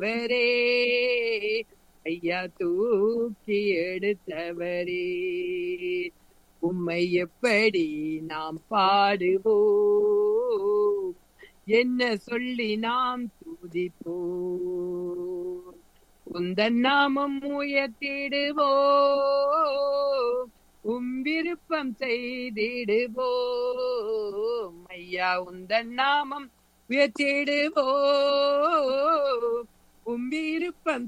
வரே ஐயா தூக்கி எடுத்தவரே உம்மை எப்படி நாம் பாடுவோம் என்ன சொல்லி நாம் துதிப்போம் உந்தன் நாமம் உயர்த்திடுவோம் உம் விருப்பம் செய்திடுவோம் ஐயா உந்தன் நாமம் உயர்த்திடுவோம் உம் விருப்பம்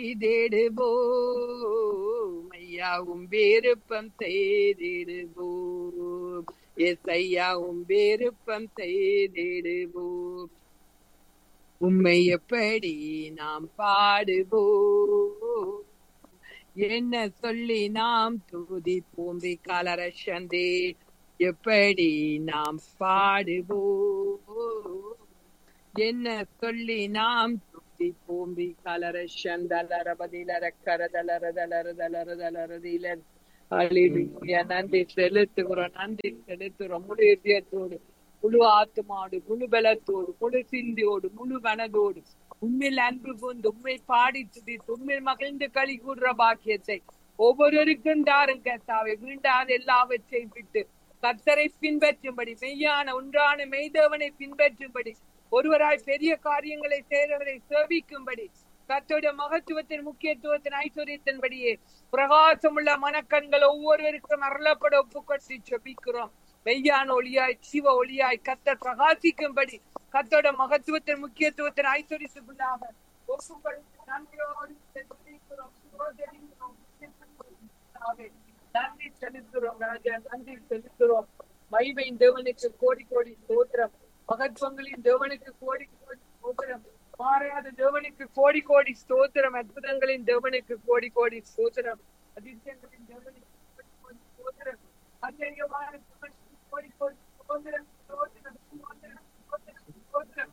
செய்திடுவோம் ஐயா உம் விருப்பம் செய்திடுவோம் எஸ் ஐயா உம் விருப்பம் செய்திடுவோம் உம்மை எப்படி நாம் பாடுவோம் என்ன சொல்லி நாம் துதிப்போம் காலரசந்தே எப்படி நாம் பாடுவோம் என்ன சொல்லி நாம் துதிப்போம் காலரசந்தலரபதிலர கரதலரதலரதலரதலரதிலர் அலிலுயா நன்றி செலுத்துகிறோம் நன்றி செலுத்துகிறோம் முழு இதயத்தோடு முழு ஆத்துமாடு முழு பலத்தோடு முழு சிந்தியோடு முழு மனதோடு உண்மையில் அன்பு கொண்டு உண்மை பாடி துதித்து உண்மையில் மகிழ்ந்து களி கூடுற பாக்கியத்தை ஒவ்வொருவருக்கும் தாரும் கத்தாவை மீண்டாத எல்லாவற்றையும் விட்டு கத்தரை பின்பற்றும்படி மெய்யான ஒன்றான மெய்தேவனை பின்பற்றும்படி ஒருவராய் பெரிய காரியங்களை செய்தவரை சேவிக்கும்படி கத்தோட மகத்துவத்தின் முக்கியத்துவத்தின் ஐஸ்வர்யத்தின்படியே பிரகாசமுள்ள மனக்கண்கள் ஒவ்வொருவருக்கும் அருளப்பட ஒப்புக்கொண்டு செபிக்கிறோம் மெய்யான ஒளியாய் சிவ ஒளியாய் கத்த பிரகாசிக்கும்படி கத்தோட மகத்துவத்தின் முக்கியத்துவத்தின் ஐஸ்வர்யத்துக்குள்ளாக ஒப்புக்கொடுத்து நன்றியோடு செபிக்கிறோம். சகோதரிக்கிறோம். நன்றி செலுத்துறோம் ராஜா நன்றி செலுத்துறோம் மைமையின் தேவனுக்கு கோடி கோடி ஸ்தோத்திரம் மகத்துவங்களின் தேவனுக்கு கோடி கோடி ஸ்தோத்திரம் மாறாத தேவனுக்கு கோடி கோடி ஸ்தோத்திரம் அற்புதங்களின் தேவனுக்கு கோடி கோடி ஸ்தோத்திரம் அதிசயங்களின் தேவனுக்கு கோடி கோடி ஸ்தோத்திரம் ஆச்சரியமான தேவனுக்கு கோடி கோடி ஸ்தோத்திரம் ஸ்தோத்திரம் ஸ்தோத்திரம் ஸ்தோத்திரம் ஸ்தோத்திரம்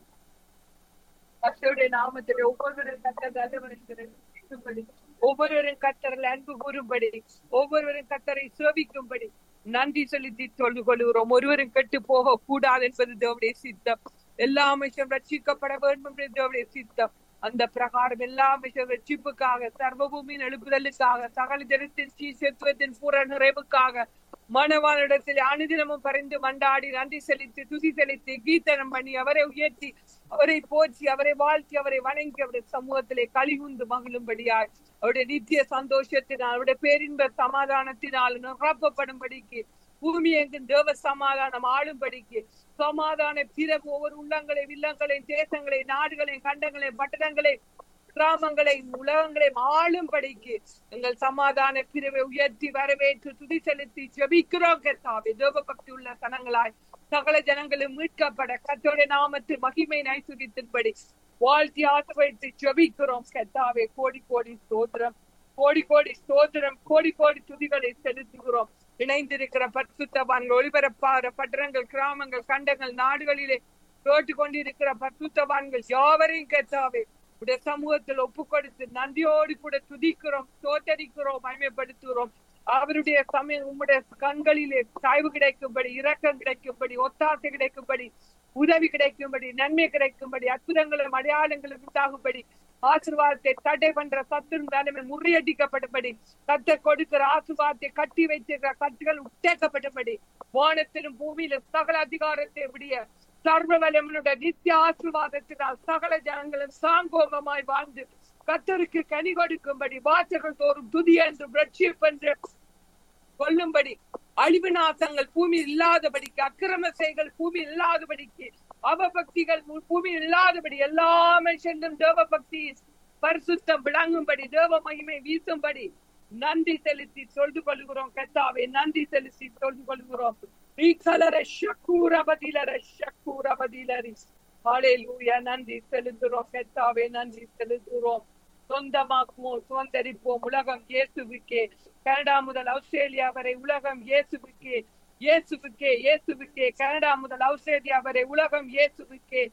கர்த்தருடைய நாமத்தில் ஒவ்வொருவரும் கத்தர் தலைவருக்கும்படி ஒவ்வொருவரும் கத்தரில் அன்பு கூறும்படி ஒவ்வொருவரும் கத்தரை சேவிக்கும்படி நன்றி செலுத்தி தொழுது கொள்கிறோம் ஒருவரும் கெட்டு போக கூடாது என்பது தேவடைய சித்தம் எல்லா அமைச்சரும் ரட்சிக்கப்பட வேண்டும் என்பது தேவடைய சித்தம் அந்த பிரகாரம் எல்லா அமைச்சர் ரட்சிப்புக்காக சர்வபூமியின் எழுப்புதலுக்காக சகல ஜனத்தின் சீசத்துவத்தின் பூர நிறைவுக்காக மனவானிடத்தில் அனுதினமும் பறிந்து மண்டாடி நன்றி செலுத்தி துதி செலுத்தி கீர்த்தனம் பண்ணி அவரை உயர்த்தி அவரை போற்றி அவரை வாழ்த்தி அவரை வணங்கி அவருடைய சமூகத்திலே கலிகுந்து மகிழும்படியாய் அவருடைய நித்திய சந்தோஷத்தினால் அவருடைய பேரின்ப சமாதானத்தினால் நிரப்பப்படும்படிக்கு பூமி எங்கும் தேவ சமாதானம் ஆளும்படிக்கு சமாதான பிறகு ஒவ்வொரு உள்ளங்களை வில்லங்களை தேசங்களை நாடுகளை கண்டங்களை பட்டணங்களை கிராமங்களை உலகங்களை ஆளும்படிக்கு எங்கள் சமாதான பிரிவை உயர்த்தி வரவேற்று துதி செலுத்தி ஜெபிக்கிறோம் கர்த்தாவே தேவ பக்தி உள்ள சனங்களாய் சகல ஜனங்களும் மீட்கப்பட கத்தோடைய நாமத்து மகிமை நைசுகித்தின்படி வாழ்த்தி ஆசைத்து ஜெபிக்கிறோம் கர்த்தாவே கோடி கோடி ஸ்தோத்திரம் கோடி கோடி ஸ்தோத்திரம் கோடி கோடி துதிகளை செலுத்துகிறோம் இணைந்திருக்கிற பரிசுத்தவான்கள் ஒளிபரப்பாகிற பட்டணங்கள் கிராமங்கள் கண்டங்கள் நாடுகளிலே கேட்டுக் கொண்டிருக்கிற பரிசுத்தவான்கள் யாவரையும் கர்த்தாவே உடைய சமூகத்தில் ஒப்பு கொடுத்து நன்றியோடு கூட துதிக்கிறோம் தோத்தரிக்கிறோம் மகிமைப்படுத்துகிறோம் அவருடைய சமயம் உம்முடைய கண்களிலே சாய்வு கிடைக்கும்படி இரக்கம் கிடைக்கும்படி ஒத்தாசை கிடைக்கும்படி உதவி கிடைக்கும்படி நன்மை கிடைக்கும்படி அற்புதங்களும் அடையாளங்களும் உண்டாகும்படி ஆசீர்வாதத்தை தடை பண்ற சத்துரு நிலைமை முறியடிக்கப்பட்டபடி கத்த கொடுக்கிற ஆசீர்வாதத்தை கட்டி வைத்திருக்கிற கட்டுகள் உத்தேக்கப்பட்டபடி வானத்திலும் பூமியிலும் சகல அதிகாரத்தை விடிய சர்வ வல்லமனுடைய நித்திய ஆசீர்வாதத்தினால் சகல ஜனங்களும் சாங்கோகமாய் வாழ்ந்து கத்தருக்கு கனி கொடுக்கும்படி வாசகர் தோறும் துதி என்று ரட்சிப்பு என்று கொல்லும்படி அழிவு நாசங்கள் பூமி இல்லாதபடிக்கு அக்கிரம செய்கள் பூமி இல்லாதபடிக்கு அவபக்திகள் பூமி இல்லாதபடி எல்லா மனுஷனும் தேவ பக்தி பரிசுத்தம் விளங்கும்படி தேவ மகிமை வீசும்படி நன்றி செலுத்தி சொல்து கொள்கிறோம் கத்தாவே நன்றி செலுத்தி சொல்து கொள்கிறோம் ரீகலர ஷக்கூர பதிலர ஷக்கூர பதிலரி ஹalleluya நன்றி செலுத்துறோம் கத்தாவே நன்றி செலுத்துறோம் சொந்தமாக்குவோம் சுதந்திரிப்போம் உலகம் இயேசுவுக்கே கனடா முதல் ஆஸ்திரேலியா வரை உலகம் இயேசுவுக்கே இயேசுவுக்கே இயேசுவுக்கே கனடா முதல் ஆஸ்திரேலியா வரை உலகம் இயேசுவுக்கே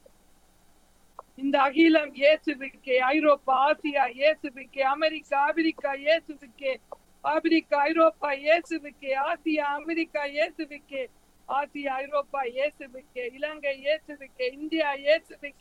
இந்த அகிலம் இயேசுவுக்கே ஐரோப்பா ஆசியா இயேசுவுக்கே அமெரிக்கா ஆப்பிரிக்கா இயேசுவுக்கே ஆப்பிரிக்கா ஐரோப்பா இயேசுவுக்கே ஆசியா அமெரிக்கா இயேசுவுக்கே ஆசியா ஐரோப்பா இயேசுவுக்கே இலங்கை இயேசுவுக்கே இந்தியா இயேசுவுக்கே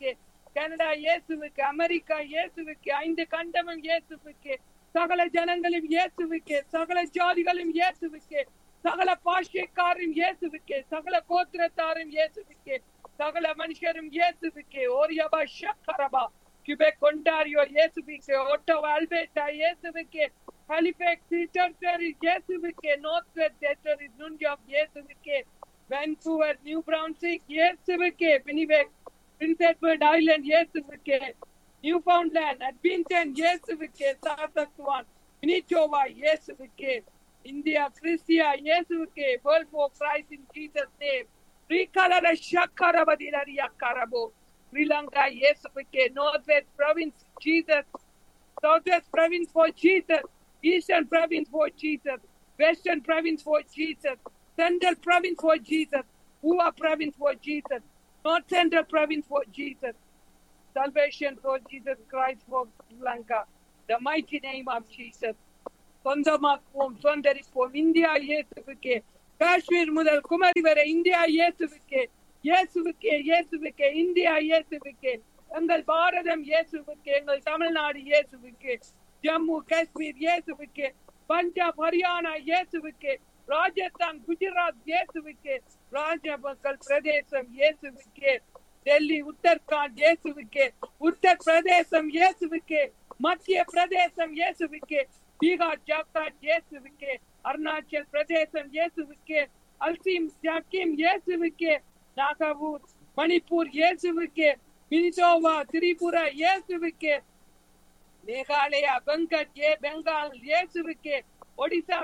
கனடா இயேசுவுக்கு அமெரிக்கா இயேசுவுக்கு ஐந்து கண்டமும் இயேசுவுக்கு சகல ஜனங்களும் இயேசுவுக்கு சகல ஜாதிகளும் இயேசுவுக்கு சகல பாஷ்யக்காரும் இயேசுவுக்கு சகல கோத்திரத்தாரும் இயேசுவுக்கு சகல மனுஷரும் இயேசுவுக்கு ஓரியபா ஷக்கரபா கிபெக் ஒன்டாரியோ இயேசுவுக்கு ஒட்டோவா அல்பேட்டா இயேசுவுக்கு ஹலிபேக் டெரிட்டரி இயேசுவுக்கு நார்த் வெஸ்ட் டெரிட்டரி நியூயார்க் இயேசுவுக்கு வான்கூவர் நியூ பிரவுன்சிக் இயேசுவுக்கு பினிபெக் பிரின்ஸ் எட்வர்ட் ஐலண்ட் இயேசுவுக்கு நியூ ஃபவுண்ட்லேண்ட் அட்வின்டன் இயேசுவுக்கு சாசக்வான் மினிச்சோவா இயேசுவுக்கு இந்தியா கிறிஸ்டியா இயேசுவுக்கு world for Christ in Jesus name ஸ்ரீகலர ஷக்கரபதிரரியா கரபோ ஸ்ரீலங்கா இயேசுவுக்கு north west province Jesus Southwest province for Jesus, Eastern province for Jesus, Western province for Jesus, Central province for Jesus, Hua province for Jesus, North Central province for Jesus. Salvation for Jesus Christ for Sri Lanka. The mighty name of Jesus. சொந்தமாக்குவோம் சொந்தரிப்போம் India இயேசுவுக்கு காஷ்மீர் முதல் குமரி வரை India இயேசுவுக்கு இயேசுவுக்கு இயேசுவுக்கு India இயேசுவுக்கு எங்கள் பாரதம் இயேசுவுக்கு எங்கள் தமிழ்நாடு இயேசுவுக்கு ஜம்மு காஷ்மீர் இயேசுவுக்கு பஞ்சாப் ஹரியானா இயேசுவுக்கு ராஜஸ்தான் குஜராத் இயேசுவுக்கு ராஜ மக்கள் பிரதேசம் இயேசுவுக்கு டெல்லி உத்தரகாண்ட் இயேசுவுக்கு உத்தர் பிரதேசம் இயேசுவுக்கு மத்திய பிரதேசம் இயேசுவுக்கு பீகார் ஜார்க்கண்ட் இயேசுவுக்கு அருணாச்சல் பிரதேசம் இயேசுவுக்கு அல்சீம் ஜாக்கிம் இயேசுவுக்கு நாகபூர் மணிப்பூர் இயேசுவுக்கு மினிசோவா திரிபுரா இயேசுவுக்கு மேகாலயா பெங்கட் ஏ பெங்கால் இயேசுவுக்கு ஒடிசா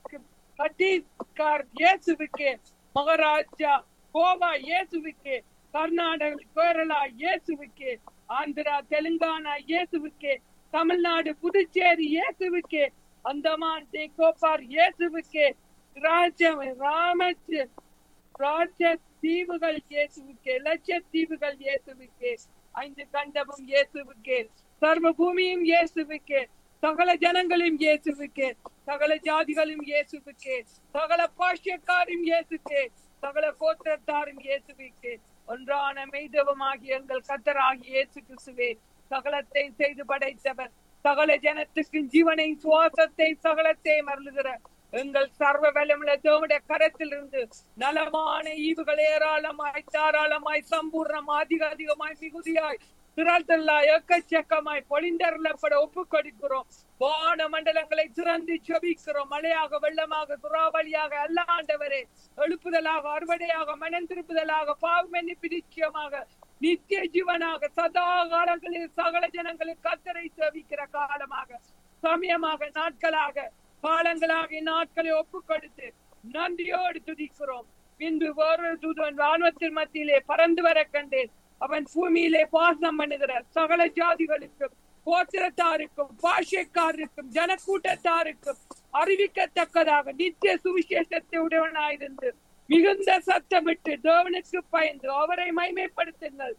சத்தீஸ்கர் இயேசுவுக்கு மகாராஜா கோவா இயேசுவுக்கு கர்நாடக கேரளா இயேசுவுக்கு ஆந்திரா தெலுங்கானா இயேசுவுக்கு தமிழ்நாடு புதுச்சேரி இயேசுவுக்கு அந்தமான் நிக்கோபார் இயேசுவுக்கு ராஜ்யம் ராமச்ச ராஜ தீவுகள் இயேசுவுக்கு லட்சத்தீவுகள் இயேசுவுக்கு ஐந்து கண்டமும் இயேசுவுக்கு சர்வ பூமியும் இயேசுவுக்கு சகல ஜனங்களும் இயேசுவுக்கு சகல ஜாதிகளும் இயேசுவுக்கு சகல பாஷ்யக்காரும் இயேசுக்கு சகல கோத்திரத்தாரும் இயேசுவுக்கு ஒன்றான மெய்தவமாகிய எங்கள் கத்தராகிய இயேசு கிறிஸ்துவே சகலத்தை செய்து படைத்தவர் சகல ஜனத்துக்கு ஜீவனை சுவாசத்தை சகலத்தை மருளுகிற எங்கள் சர்வ வல்லமுள்ள தேவனுடைய கரத்தில் இருந்து நலமான ஈவுகள் ஏராளமாய் தாராளமாய் சம்பூர்ணமாய் அதிக அதிகமாய் மிகுதியாய் திரள்தல்லாய் எக்கச்சக்கமாய் பொழிந்தருளப்பட ஒப்பு கொடுக்கிறோம் வான மண்டலங்களை திறந்து ஜபிக்கிறோம் மழையாக வெள்ளமாக துறாவளியாக அல்ல ஆண்டவரே எழுப்புதலாக அறுவடையாக மனம் திருப்புதலாக பாவம் மன்னிப்பு நிச்சயமாக நித்திய ஜீவனாக சதா காலங்களில் சகல ஜனங்களுக்கு கத்தரை சேவிக்கிற காலமாக சமயமாக நாட்களாக காலங்களாக நாட்களை ஒப்பு கொடுத்து நன்றியோடு துதிக்கிறோம் பின்பு வேறொரு தூதன் ராணுவத்தின் மத்தியிலே பறந்து வர கண்டேன் அவன் பூமியிலே பாசனம் பண்ணுகிற சகல ஜாதிகளுக்கும் கோத்திரத்தாருக்கும் பாஷைக்காரருக்கும் ஜனக்கூட்டத்தாருக்கும் அறிவிக்கத்தக்கதாக நித்திய சுவிசேஷத்தை உடையவனாயிருந்து மிகுந்த சத்தமிட்டு தேவனுக்கு பயந்து அவரை மைமைப்படுத்துங்கள்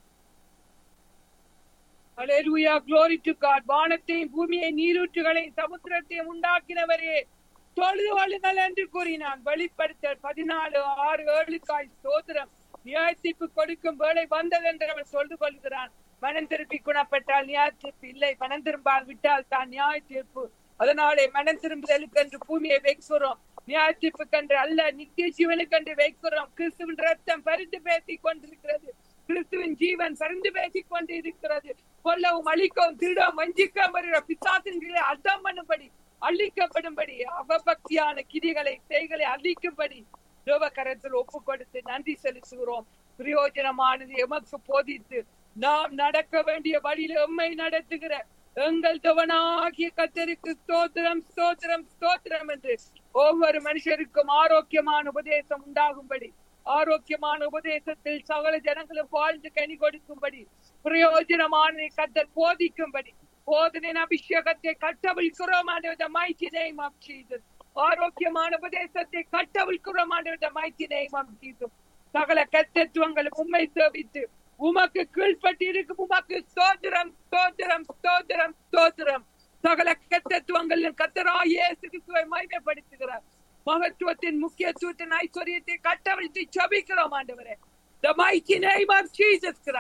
Hallelujah, glory to God. வானத்தையும் பூமியை நீரூற்றுகளையும் சமுத்திரத்தையும் உண்டாக்கினவரே தொழுது வாழுங்கள் என்று கூறினான் வெளிப்படுத்தல் பதினாலு ஆறு ஏழுக்காய் சோதரம் நியாயத்தீர்ப்பு கொடுக்கும் வேலை வந்தது என்று அவன் சொல்து கொள்கிறான் மனம் திருப்பி குணப்பட்டால் நியாய தீர்ப்பு இல்லை மனம் திரும்பால் விட்டால் தான் நியாய தீர்ப்பு அதனாலே மனம் திரும்புதலுக்கு என்று பூமியை வைக்கிறோம் நியாய தீர்ப்புக்கென்று அல்ல நித்திய ஜீவனுக்கென்று வைக்கிறோம் கிறிஸ்துவின் ரத்தம் பரிந்து பேசி கொண்டிருக்கிறது கிறிஸ்துவின் ஜீவன் பரிந்து பேசிக் கொண்டு இருக்கிறது கொல்லவும் அழிக்கவும் திருடவும் வஞ்சிக்கவும் வருகிற பிசாசின்களை அர்த்தம் பண்ணும்படி அழிக்கப்படும்படி அவபக்தியான கிரிகளை செய்களை அழிக்கும்படி தேவகரத்தில் ஒப்பு கொடுத்து நன்றி செலுத்துகிறோம் பிரயோஜனமானது எமக்கு போதித்து நாம் நடக்க வேண்டிய வழியில எம்மை நடத்துகிற எங்கள் தவனாகிய கத்தருக்கு ஸ்தோத்திரம் ஸ்தோத்திரம் ஸ்தோத்திரம் என்று ஒவ்வொரு மனுஷருக்கும் ஆரோக்கியமான உபதேசம் உண்டாகும்படி ஆரோக்கியமான உபதேசத்தில் சகல ஜனங்களும் வாழ்ந்து கனி கொடுக்கும்படி பிரயோஜனமான கத்தர் போதிக்கும்படி போதனின் அபிஷேகத்தை கட்டவிழ்கிறோம் ஆண்டவர் mighty name of Jesus ஆரோக்கியமான உபதேசத்தை கட்டவிழ்கிறோம் ஆண்டவர் mighty name of Jesus சகல கத்தத்துவங்களும் உண்மை சேவித்து உமக்கு கீழ்பட்டு இருக்கும் உமக்கு ஸ்தோத்திரம் ஸ்தோத்திரம் ஸ்தோத்திரம் ஸ்தோத்திரம் சகல கத்தத்துவங்களின் கத்தராய் இயேசு கிறிஸ்துவை மகிமைப்படுத்துகிறார் மகத்துவத்தின் முக்கியத்துவத்தின் ஐஸ்வர்யத்தை கட்டவிழ்த்து ஜபிக்கிறோம் ஆண்டவரே The mighty name of Jesus Christ.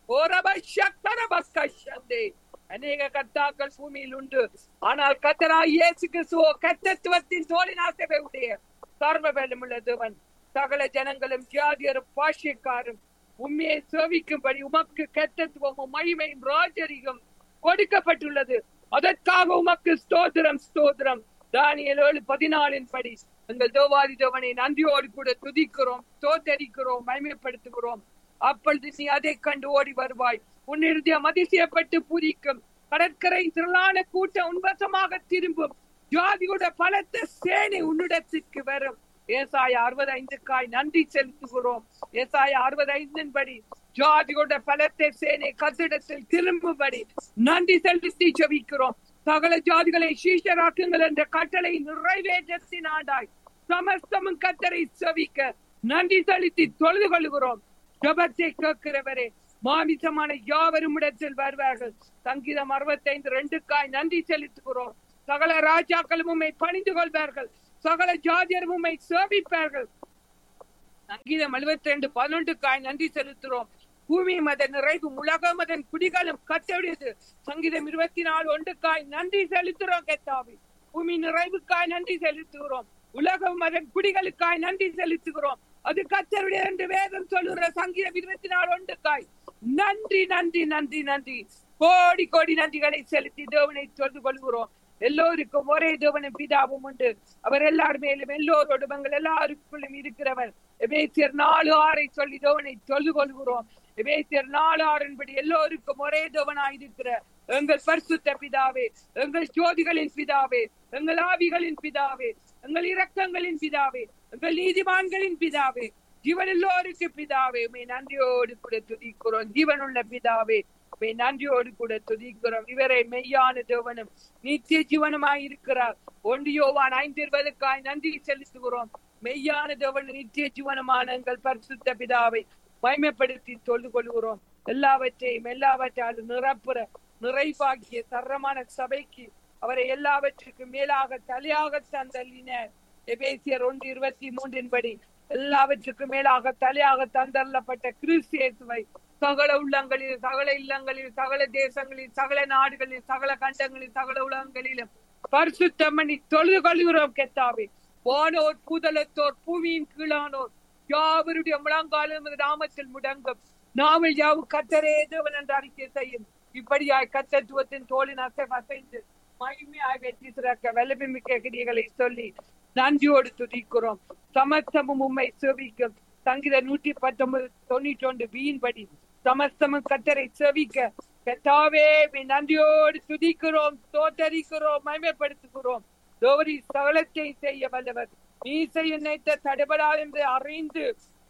ஓரபஷக்கரபக்கஷந்தே அநேக கர்த்தாக்கள் பூமியில் உண்டு ஆனால் கத்தரா இயேசு கிறிஸ்துவோ கத்தத்துவத்தின் தோழினாசவை உடைய சர்வ வேலமுள்ள தேவன் சகல ஜனங்களும் ஜாதியரும் பாஷ்யக்காரும் உண்மையை சேவிக்கும்படி உமக்கு கத்தத்துவமும் மகிமையும் ராஜரிகம் கொடுக்கப்பட்டுள்ளது அதற்காக உமக்கு ஸ்தோத்திரம் ஸ்தோத்திரம் தானியல் ஏழு பதினாலின் படி எங்கள் தேவாதி தேவனை நன்றியோடு கூட துதிக்கிறோம் தோத்தரிக்கிறோம் மகிமைப்படுத்துகிறோம் அப்பொழுது நீ அதை கண்டு ஓடி வருவாய் உன் இருதயம் அதிசயப்பட்டு பூரிக்கும் கடற்கரை திரளான கூட்டம் உன்வசமாக திரும்பும் ஜாதியோட பலத்த சேனை உன்னிடத்துக்கு வரும் ஏசாய அறுபதைந்துக்காய் நன்றி செலுத்துகிறோம் ஏசாய அறுபதைந்தின் படி ஜாதியோட பலத்த சேனை கத்திடத்தில் திரும்பும்படி நன்றி செலுத்தி ஜெபிக்கிறோம் சகல ஜாதிகளை சீஷராக்குங்கள் என்ற கட்டளை நிறைவேற்றத்தினாண்டாய் சமஸ்தமும் கத்தரை செவிக்க நன்றி செலுத்தி தொழுது கொள்கிறோம் ஜபத்தை கேட்கிறவரே மாமிசமான யாவரும் இடத்தில் வருவார்கள் சங்கீதம் அறுபத்தைந்து ரெண்டுக்காய் நன்றி செலுத்துகிறோம் சகல ராஜாக்களும் உண்மை பணிந்து கொள்வார்கள் சகல ஜாதியரும் உண்மை சேவிப்பார்கள் சங்கீதம் எழுபத்தி ரெண்டு பதினொன்றுக்காய் நன்றி செலுத்துகிறோம் பூமி மத நிறைவு உலகம் அதன் குடிகளும் கத்தடையது சங்கீதம் இருபத்தி நாலு ஒன்றுக்காய் நன்றி செலுத்துகிறோம் கத்தாவி பூமி நிறைவுக்காய் நன்றி செலுத்துகிறோம் உலகம் அதன் குடிகளுக்காய் நன்றி செலுத்துகிறோம் அது கத்தருடைய என்று வேதம் சொல்லுகிற சங்கீதம் இருபத்தி நாலு ஒன்றுக்காய் நன்றி நன்றி நன்றி நன்றி கோடி கோடி நன்றிகளை செலுத்தி தேவனை தொழுது கொள்கிறோம் எல்லோருக்கும் ஒரே தேவனும் பிதாவும் உண்டு அவர் எல்லார் மேலும் எல்லோரோடும் எங்கள் எல்லாருக்குள்ளும் இருக்கிறவர் எபேசியர் நாலு ஆறை சொல்லி தேவனை தொழுது கொள்கிறோம் எபேசியர் நாலு ஆறின்படி எல்லோருக்கும் ஒரே தேவனாய் இருக்கிற எங்கள் பரிசுத்த பிதாவே எங்கள் ஜோதிகளின் பிதாவே எங்கள் ஆவிகளின் பிதாவே எங்கள் இரக்கங்களின் பிதாவே எங்கள் நீதிமான்களின் பிதாவே ஜீவன் எல்லோருக்கு பிதாவே உமை நன்றியோடு கூட துதிக்கிறோம் ஜீவனுள்ள பிதாவே உமை நன்றியோடு கூட துதிக்கிறோம் இவரை மெய்யான தேவனும் நித்திய ஜீவனுமாய் இருக்கிறார் ஒன்று யோவான் ஐந்து இருபதுக்காய் நன்றி செலுத்துகிறோம் மெய்யான தேவன் நித்திய ஜீவனமான எங்கள் பரிசுத்த பிதாவை மயமைப்படுத்தி தொழுது கொள்கிறோம் எல்லாவற்றையும் எல்லாவற்றாலும் நிரப்புற நிறைவாக்கிய தரமான சபைக்கு அவரை எல்லாவற்றுக்கும் மேலாக தலையாக தந்தள்ளினர் எபேசியர் ஒன்று இருபத்தி மூன்றின் படி எல்லாவற்றுக்கும் மேலாக தலையாக தந்தள்ளப்பட்ட கிறிஸ்தியேசுவை சகல உள்ளங்களில் சகல இல்லங்களில் சகல தேசங்களில் சகல நாடுகளில் சகல கண்டங்களில் சகல உலகங்களிலும் பரிசுத்தமணி தொழுது கொள்கிறோம் கெத்தாவே வானோர் பூதலத்தோர் பூமியின் கீழானோர் யாவருடைய முழங்காலும் நாமத்தில் முடங்கும் நாமல் யாவும் கத்தரே தேவன் என்று அறிக்கை செய்யும் இப்படியாய் கத்தத்துவத்தின் தோளின் அசை அசைந்து மகிமையாய் வெற்றி சிறக்க வல்லமிக்க கிரிகளை சொல்லி நன்றியோடு துதிக்கிறோம் சமஸ்தமும் உண்மை செவிக்கும் சங்கீத நூற்றி பத்தொன்பது தொண்ணூற்றி ஒன்று வீண்படி சமஸ்தமும் கத்தரை செவிக்க கத்தாவே நன்றியோடு துதிக்கிறோம் தோத்தரிக்கிறோம் மயமைப்படுத்துகிறோம் தோரி சகலத்தை செய்ய வல்லவர் நீ செய்ய நினைத்த தடைபடாது என்று அறிந்து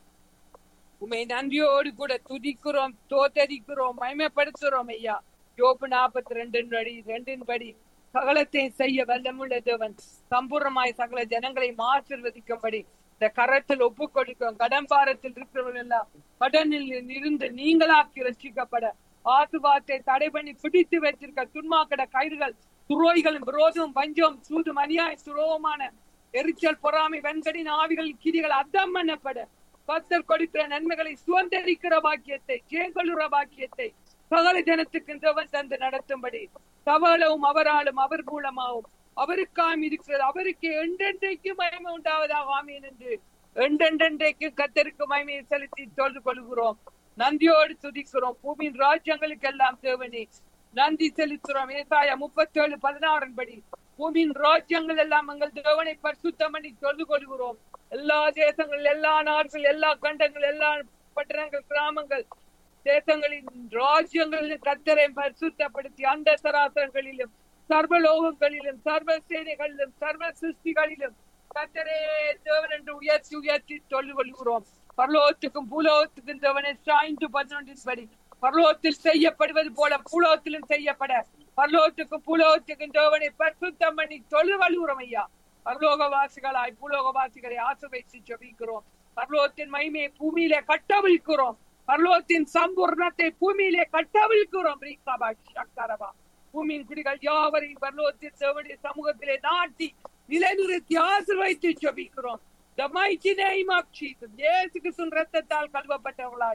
உண்மை நன்றியோடு கூட துதிக்கிறோம் தோத்தரிக்கிறோம் மயமைப்படுத்துகிறோம் ஐயா யோப்பு நாற்பத்தி ரெண்டின் படி ரெண்டின் படி சகலத்தை செய்ய வல்லமுள்ள தேவன் சம்பூர்ணமாய் சகல ஜனங்களை ஆசிர்வதிக்கும்படி இந்த கரத்தில் ஒப்பு கொடுக்கும் கடம்பாரத்தில் இருக்கிறவர்கள் எல்லாம் கடனில் இருந்து நீங்களாக்கி ரசிக்கப்பட ஆசுவாத்தை தடை பண்ணி பிடித்து வச்சிருக்க துன்மாக்கட கயிறுகள் துரோய்களும் விரோதமும் பஞ்சம் சூதும் அநியாய துரோகமான எரிச்சல் பொறாமை வெண்கடின் ஆவிகள் கிரிகள் அத்தம் பண்ணப்பட பக்தர் கொடுக்கிற நன்மைகளை சுதந்திரிக்கிற பாக்கியத்தை சேங்கொள்ளுற பாக்கியத்தை சகல ஜனத்துக்கு தேவன் தந்து நடத்தும்படி சவலவும் அவராலும் அவர் மூலமாகவும் அவருக்காம் இருக்கிறது அவருக்கு என்றென்றைக்கு மயமை உண்டாவதாக ஆமீன் என்று என்றென்றென்றைக்கு கத்தருக்கு மயமையை செலுத்தி தொழுது கொள்கிறோம் நந்தியோடு துதிக்கிறோம் பூமியின் ராஜ்யங்களுக்கு எல்லாம் தேவனே நன்றி செலுத்துறோம் ஏசாயா முப்பத்தி ஏழு பதினாறின் படி பூமியின் ராஜ்யங்கள் எல்லாம் எங்கள் தேவனை பரிசுத்தம் பண்ணி தொழுது கொள்கிறோம் எல்லா தேசங்கள் எல்லா நாடுகள் எல்லா கண்டங்கள் எல்லா பட்டணங்கள் கிராமங்கள் தேசங்களின் ராஜ்யங்களின் கத்தரை பரிசுத்தப்படுத்தி அந்த சராசரங்களிலும் சர்வலோகங்களிலும் சர்வ சேனைகளிலும் சர்வ சிருஷ்டிகளிலும் கத்தரே தேவன் என்று உயர்த்தி உயர்த்தி சொல்லிக் கொள்கிறோம் பரலோகத்துக்கும் பூலோகத்துக்கும் தேவனை சாய்ந்து பதினொன்றின் படி பரலோகத்தில் செய்யப்படுவது போல பூலோகத்திலும் செய்யப்பட பரலோகத்துக்கும் பூலோகத்துக்கும் தேவனை பரிசுத்தம் பண்ணி தொழில் வலுகிறோம் ஐயா பரலோகவாசிகளாய் பூலோகவாசிகளை ஆசிர்வதித்து ஜபிக்கிறோம் பரலோகத்தின் மகிமையை பூமியிலே கட்டவிழ்க்கிறோம் பரலோகத்தின் சம்பூர்ணத்தை பூமியிலே கட்டவிழ்க்கிறோம் சக்கரவா பூமியின் குடிகள் யாவரையும் பரலோகத்தின் தேவனுடைய சமூகத்திலே நாட்டி நிலைநிறுத்தி ஆசிர்வதித்து ஜபிக்கிறோம் The mighty name of Jesus. இயேசு கிறிஸ்துவின் ரத்தத்தால் கழுவப்பட்டவர்களாய்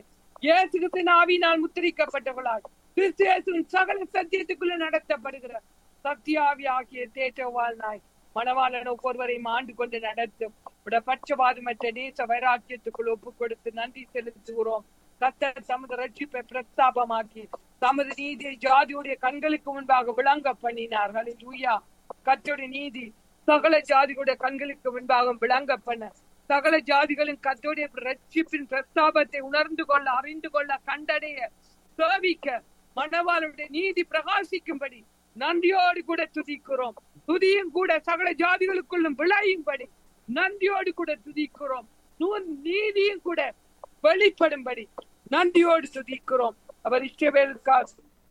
இயேசு கிறிஸ்துவின் ஆவியினால் முத்திரிக்கப்பட்டவளாய் கிறிஸ்து இயேசுவின் சகல சத்தியத்துக்குள்ள நடத்தப்படுகிற சத்தியாவி ஆகிய தேற்றவாள் நாய் மணவாளன் ஒவ்வொருவரையும் ஆண்டு கொண்டு நடத்தும் உட பட்சபாதமற்ற நேச வைராக்கியத்துக்குள் ஒப்பு கொடுத்து நன்றி செலுத்துகிறோம் கத்தர் தமது ரட்சிப்பை பிரஸ்தாபமாக்கி தமது நீதியை ஜாதியுடைய கண்களுக்கு முன்பாக விளங்க பண்ணினார்கள் லூயா கத்தருடைய நீதி சகல ஜாதிகளுடைய கண்களுக்கு முன்பாக விளங்க பண்ண சகல ஜாதிகளின் கத்தோடைய ரட்சிப்பின் பிரஸ்தாபத்தை உணர்ந்து கொள்ள அறிந்து கொள்ள கண்டடைய சேவிக்க மணவாளுடைய நீதி பிரகாசிக்கும்படி நன்றியோடு கூட துதிக்கிறோம் துதியும் கூட சகல ஜாதிகளுக்குள்ளும் விளையும்படி நன்றியோடு கூட துதிக்கிறோம் நூ- நீதியும் கூட வெளிப்படும்படி நன்றியோடு துதிக்கிறோம் அவர் இஷ்டவேலுக்காக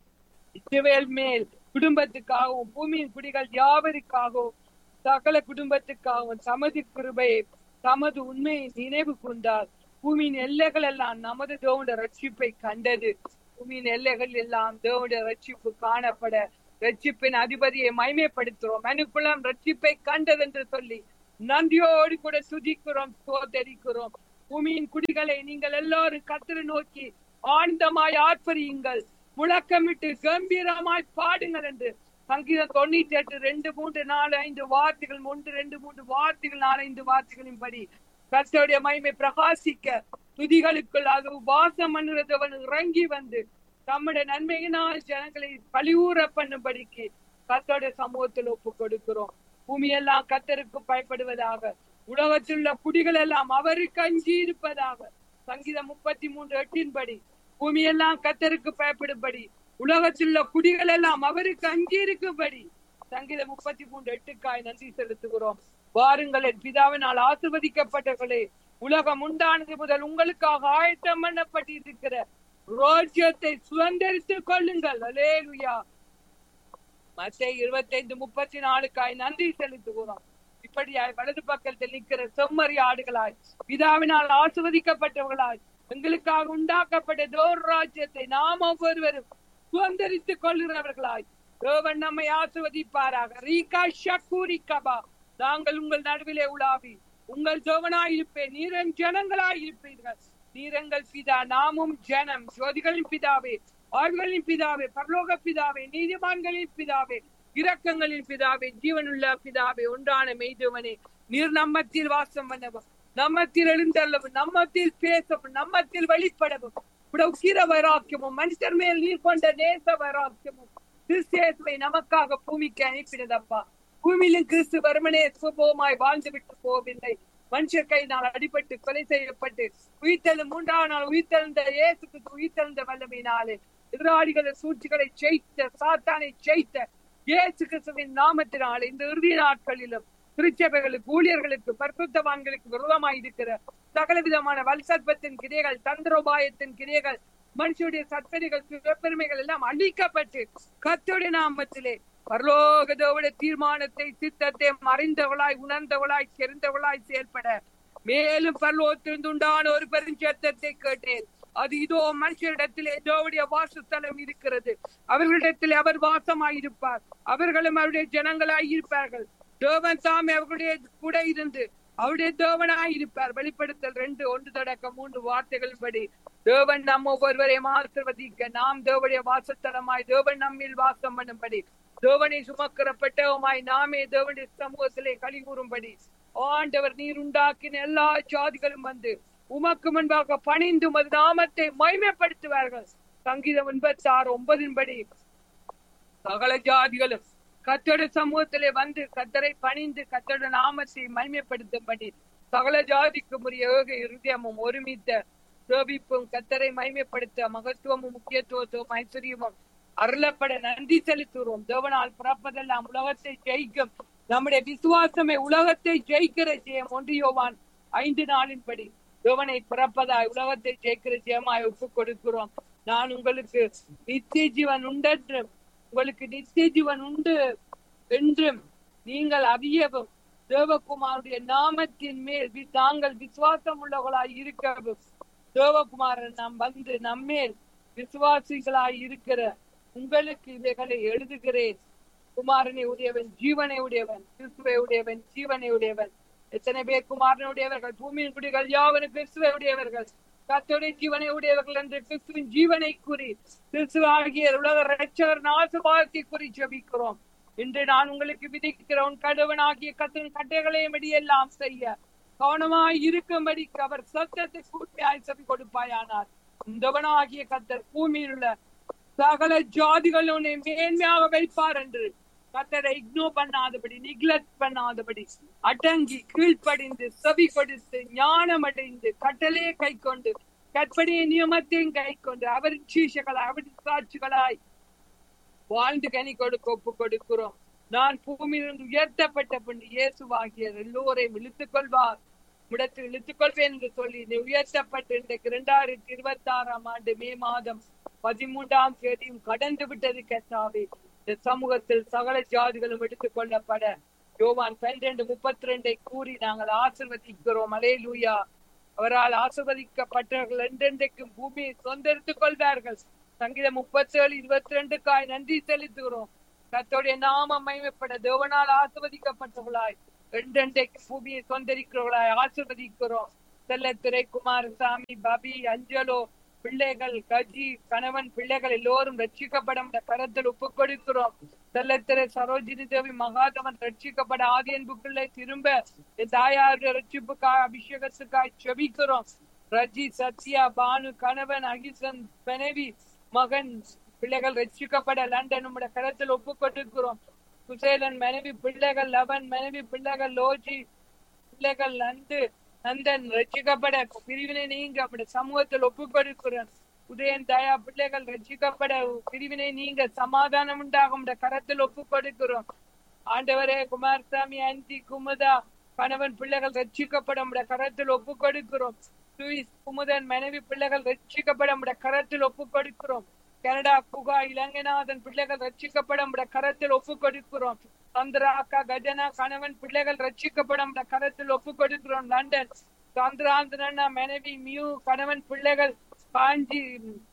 இஸ்ரவேல் மேல் குடும்பத்துக்காகவும் பூமியின் குடிகள் யாவருக்காகவும் சகல குடும்பத்துக்காகவும் தமது கிருபையை தமது உண்மையை நினைவு கொண்டார் பூமியின் எல்லைகள் எல்லாம் நமது தேவனுடைய ரட்சிப்பை கண்டது பூமியின் எல்லைகள் எல்லாம் தேவனுடைய ரட்சிப்பு காணப்பட ரட்சிப்பின் அதிபதியை மைமைப்படுத்துறோம் மனுக்குளம் ரட்சிப்பை கண்டது என்று சொல்லி நன்றியோடு கூட துதிக்கிறோம் சோதரிக்கிறோம் பூமியின் குடிகளை நீங்கள் எல்லாரும் கத்திர நோக்கி ஆனந்தமாய் ஆர்ப்பரியுங்கள் முழக்கமிட்டு கம்பீரமாய் பாடுங்கள் என்று சங்கீதம் தொண்ணூத்தி எட்டு ரெண்டு மூன்று நாலு ஐந்து வார்த்தைகள் ஒன்று ரெண்டு மூன்று வார்த்தைகள் நாலஞ்சு வார்த்தைகளின் படி கர்த்தருடைய மகிமை பிரகாசிக்க துதிகளுக்குள் அது வாசம் பண்ணுறதவன் இறங்கி வந்து தம்முடைய நன்மையினால் ஜனங்களை பழியூற பண்ணும்படிக்கு கர்த்தருடைய சமூகத்தில் ஒப்பு கொடுக்கிறோம் பூமியெல்லாம் கத்தருக்கு பயப்படுவதாக உலகத்தில் உள்ள குடிகள் எல்லாம் அவருக்கு அஞ்சி இருப்பதாக சங்கீதம் முப்பத்தி மூன்று எட்டின்படி பூமியெல்லாம் கத்தருக்கு பயப்படும்படி உலகத்தில் உள்ள குடிகள் எல்லாம் அவருக்கு அஞ்சி இருக்கும்படி சங்கீதம் முப்பத்தி மூன்று எட்டுக்காய் நன்றி செலுத்துகிறோம் வாருங்கள் என் பிதாவினால் ஆசிர்வதிக்கப்பட்டவர்களே உலகம் உண்டானது முதல் உங்களுக்காக ஆயத்தம் பண்ணப்பட்டிருக்கிற ரோஜ்யத்தை சுதந்திரித்துக் கொள்ளுங்கள் அலேலுயா மத்திய இருபத்தைந்து முப்பத்தி நாலுக்காய் நன்றி செலுத்துகிறோம் இப்படியாய் வலது பக்கத்தில் நிற்கிற செம்மறி ஆடுகளாய் பிதாவினால் ஆசிர்வதிக்கப்பட்டவர்களாய் எங்களுக்காக உண்டாக்கப்பட்ட தோர் ராஜ்யத்தை நாம் ஒவ்வொருவரும் சுதந்திரித்துக் கொள்கிறவர்களாய் தேவன் நம்மை ஆசிர்வதிப்பாராக ரீகா ஷக்கூரி கபா நாங்கள் உங்கள் நடுவிலே உலாவி உங்கள் தேவனாயிருப்பேன் நீரன் ஜனங்களாயிருப்பீர்கள் நீரங்கள் பிதா நாமும் ஜனம் ஜோதிகளின் பிதாவே ஆழ்களின் பிதாவே பரலோக பிதாவே நீதிமான்களின் பிதாவே இரக்கங்களின் பிதாவே ஜீவனுள்ள பிதாவே ஒன்றான மெய்தவனே நீர் நம்மத்தில் வாசம் பண்ணவும் நம்மத்தில் எழுந்தள்ளவும் நம்மத்தில் பேசவும் நம்மத்தில் வெளிப்படவும் உக்கிர வைராக்கியமும் மனுஷர் மேல் நீர் கொண்ட நேச வைராக்கியமும் கிறிஸ்தியேசுவை நமக்காக பூமிக்கு அனுப்பினதப்பா பூமியிலும் கிறிஸ்து வருமனே சுபமாய் வாழ்ந்து விட்டு போவதில்லை மனுஷர் கையினால் அடிபட்டு கொலை செய்யப்பட்டு உயிர்த்தெழும் மூன்றாம் நாள் உயிர்த்தெழுந்த இயேசுக்கு உயிர்த்தெழுந்த வல்லமையினாலே எதிராளிகளை சூழ்ச்சிகளை ஜெயித்த சாத்தானை ஜெயித்த இயேசு கிறிஸ்துவின் நாமத்தினால் இந்த இறுதி நாட்களிலும் திருச்சபைகளுக்கு ஊழியர்களுக்கு பரிசுத்தவான்களுக்கு விரோதமாய் இருக்கிற சகல விதமான வல்சற்பத்தின் கிரியைகள் தந்திரோபாயத்தின் கிரியைகள் மனுஷனுடைய சற்பனைகள் சிறப்பெருமைகள் எல்லாம் அழிக்கப்பட்டு கத்தோடைய நாமத்திலே பரலோகதோட தீர்மானத்தை சித்தத்தை மறைந்தவளாய் உணர்ந்தவளாய் தெரிந்தவளாய் செயல்பட மேலும் பரலோகத்திலிருந்து உண்டான ஒரு பெருஞ்சத்தத்தை கேட்டேன் அது இதோ மனுஷரிடத்திலே இதோடைய வாசஸ்தலம் இருக்கிறது அவர்களிடத்தில் அவர் வாசமாயிருப்பார் அவர்களும் அவருடைய ஜனங்களாய் இருப்பார்கள் தேவன் தாமே அவர்களுடைய கூட இருந்து அவருடைய தேவனாய் இருப்பார் வெளிப்படுத்தல் ரெண்டு ஒன்று தொடக்க மூன்று வார்த்தைகள் படி தேவன் நம் ஒவ்வொருவரையும் ஆசிர்வதிக்க நாம் தேவனுடைய வாசத்தலமாய் தேவன் நம்மில் வாசம் பண்ணும்படி தேவனை சுமக்கிற பெட்டகமாய் நாமே தேவனுடைய சமூகத்திலே கழி கூறும்படி ஆண்டவர் நீர் உண்டாக்கின எல்லா ஜாதிகளும் வந்து உமக்கு முன்பாக பணிந்து உமது நாமத்தை மைமைப்படுத்துவார்கள் சங்கீதம் எண்பத்தி ஆறு ஒன்பதின் படி சகல ஜாதிகளும் கத்தோட சமூகத்திலே வந்து கத்தரை பணிந்து கத்தோட நாமத்தை மைமைப்படுத்தும்படி சகல ஜாதிக்கு உரிய ஏக இருதயமும் ஒருமித்த சோபிப்பும் கத்தரை மைமைப்படுத்த மகத்துவமும் முக்கியத்துவத்துவம் ஐஸ்வர்யமும் அருளப்பட நன்றி செலுத்துகிறோம் தேவனால் பிறப்பதெல்லாம் உலகத்தை ஜெயிக்கும் நம்முடைய விசுவாசமே உலகத்தை ஜெயிக்கிற ஜெயம் ஒன்று யோவான் ஐந்து நாளின்படி தேவனை பிறப்பதாய் உலகத்தை ஜெயிக்கிற ஜெயமாய் ஒப்பு கொடுக்கிறோம் நான் உங்களுக்கு நித்திய ஜீவன் உண்டென்றும் உங்களுக்கு நித்திய ஜீவன் உண்டு என்றும் நீங்கள் அறியவும் தேவகுமாருடைய நாமத்தின் மேல் வி- தாங்கள் விசுவாசம் உள்ளவர்களாய் இருக்கவும் தேவகுமாரன் நாம் வந்து நம்மேல் விசுவாசிகளாய் இருக்கிற உங்களுக்கு இவைகளை எழுதுகிறேன் குமாரனை உடையவன் ஜீவனை உடையவன் கிறிஸ்துவை உடையவன் ஜீவனை உடையவன் எத்தனை பேர் குமாரனை உடையவர்கள் பூமியின் குடிகள் யாவரும் கிறிஸ்துவை உடையவர்கள் கத்தோடைய ஜீவனை உடையவர்கள் என்று கிறிஸ்துவின் ஜீவனை கூறி கிறிஸ்து ஆகிய உலக ரட்சகர் நாசபாரத்தை கூறி ஜெபிக்கிறோம் இன்று நான் உங்களுக்கு விதிக்கிறோம் கடவனாகிய கத்தின் கட்டைகளை எல்லாம் செய்ய கவனமாய் இருக்கும்படி அவர் சத்தத்தை கூட்டியாய் செவி கொடுப்பாயானார் இந்தவனாகிய கத்தர் பூமியில் உள்ள சகல ஜாதிகள் உன்னை மேன்மையாக வைப்பார் என்று கத்தரை இக்னோ பண்ணாதபடி நிக்லெக்ட் பண்ணாதபடி அடங்கி கீழ்ப்படிந்து செவி கொடுத்து ஞானம் அடைந்து கட்டளையை கை கொண்டு கற்பனையை நியமத்தையும் கை கொண்டு அவர் சீஷகளாய் அவர் சாட்சிகளாய் வாழ்ந்து கனி கொடுக்க ஒப்பு கொடுக்கிறோம் நான் பூமியிலிருந்து உயர்த்தப்பட்ட பின் இயேசுவாகிய எல்லோரையும் இழுத்துக் கொள்வார் இடத்தில் இழுத்துக் கொள்வேன் என்று சொல்லி நீ உயர்த்தப்பட்டு இன்றைக்கு இரண்டாயிரத்தி இருபத்தி ஆறாம் ஆண்டு மே மாதம் பதிமூன்றாம் தேதியும் கடந்து விட்டது கத்தாவே இந்த சமூகத்தில் சகல ஜாதிகளும் எடுத்துக் கொள்ளப்பட யோவான் பன்னிரண்டு முப்பத்தி ரெண்டை கூறி நாங்கள் ஆசிர்வதிக்கிறோம் அலே லூயா அவரால் ஆசிர்வதிக்கப்பட்டவர்கள் என்றென்றைக்கும் பூமியை சொந்தெடுத்துக் கொள்வார்கள் சங்கீதம் முப்பத்தி ஏழு இருபத்தி ரெண்டுக்காய் நன்றி செலுத்துகிறோம் கத்தோடைய நாமம் மகிமைப்பட தேவனால் ஆசிர்வதிக்கப்பட்டவர்களாய் என்றென்றைக்கு பூமியை சொந்தரிக்கிறவர்களாய் ஆசிர்வதிக்கிறோம் செல்லத்துறை குமாரசாமி பபி அஞ்சலோ பிள்ளைகள் கஜி கணவன் பிள்ளைகள் எல்லோரும் ரட்சிக்கப்பட கரத்தில் ஒப்பு கொடுக்கிறோம் செல்லத்திரை சரோஜினி தேவி மகாதவன் ரட்சிக்கப்பட ஆதி அன்புக்குள்ளே திரும்ப என் தாயாருடைய ரட்சிப்புக்காய் அபிஷேகத்துக்காய் செபிக்கிறோம் ரஜி சத்யா பானு கணவன் அகிசன் பெனவி மகன் பிள்ளைகள் ரட்சிக்கப்பட லண்டன் உடைய கரத்தில் ஒப்பு கொடுக்கிறோம் குசேலன் மனைவி பிள்ளைகள் லவன் மனைவி பிள்ளைகள் லோஜி பிள்ளைகள் நந்து நந்தன் ரட்சிக்கப்பட பிரிவினை நீங்க அப்படி சமூகத்தில் ஒப்பு கொடுக்கிறோம் உதயன் தயா பிள்ளைகள் ரட்சிக்கப்பட பிரிவினை நீங்க சமாதானம் உண்டாகும் கரத்தில் ஒப்பு கொடுக்கிறோம் ஆண்டவரே குமாரசாமி அந்தி குமுதா கணவன் பிள்ளைகள் ரட்சிக்கப்பட கரத்தில் ஒப்பு கொடுக்கிறோம் சுவிஸ் குமுதன் மனைவி பிள்ளைகள் ரட்சிக்கப்பட கரத்தில் ஒப்பு கொடுக்கிறோம் கனடா குகா இலங்கைநாதன் பிள்ளைகள் ரட்சிக்கப்படும் கரத்தில் ஒப்பு கொடுக்கிறோம் சந்திரா அக்கா கஜனா கணவன் பிள்ளைகள் ரட்சிக்கப்படும் கரத்தில் ஒப்பு கொடுக்கிறோம் லண்டன் சந்திராந்தனா மனைவி மியூ கணவன் பிள்ளைகள் காஞ்சி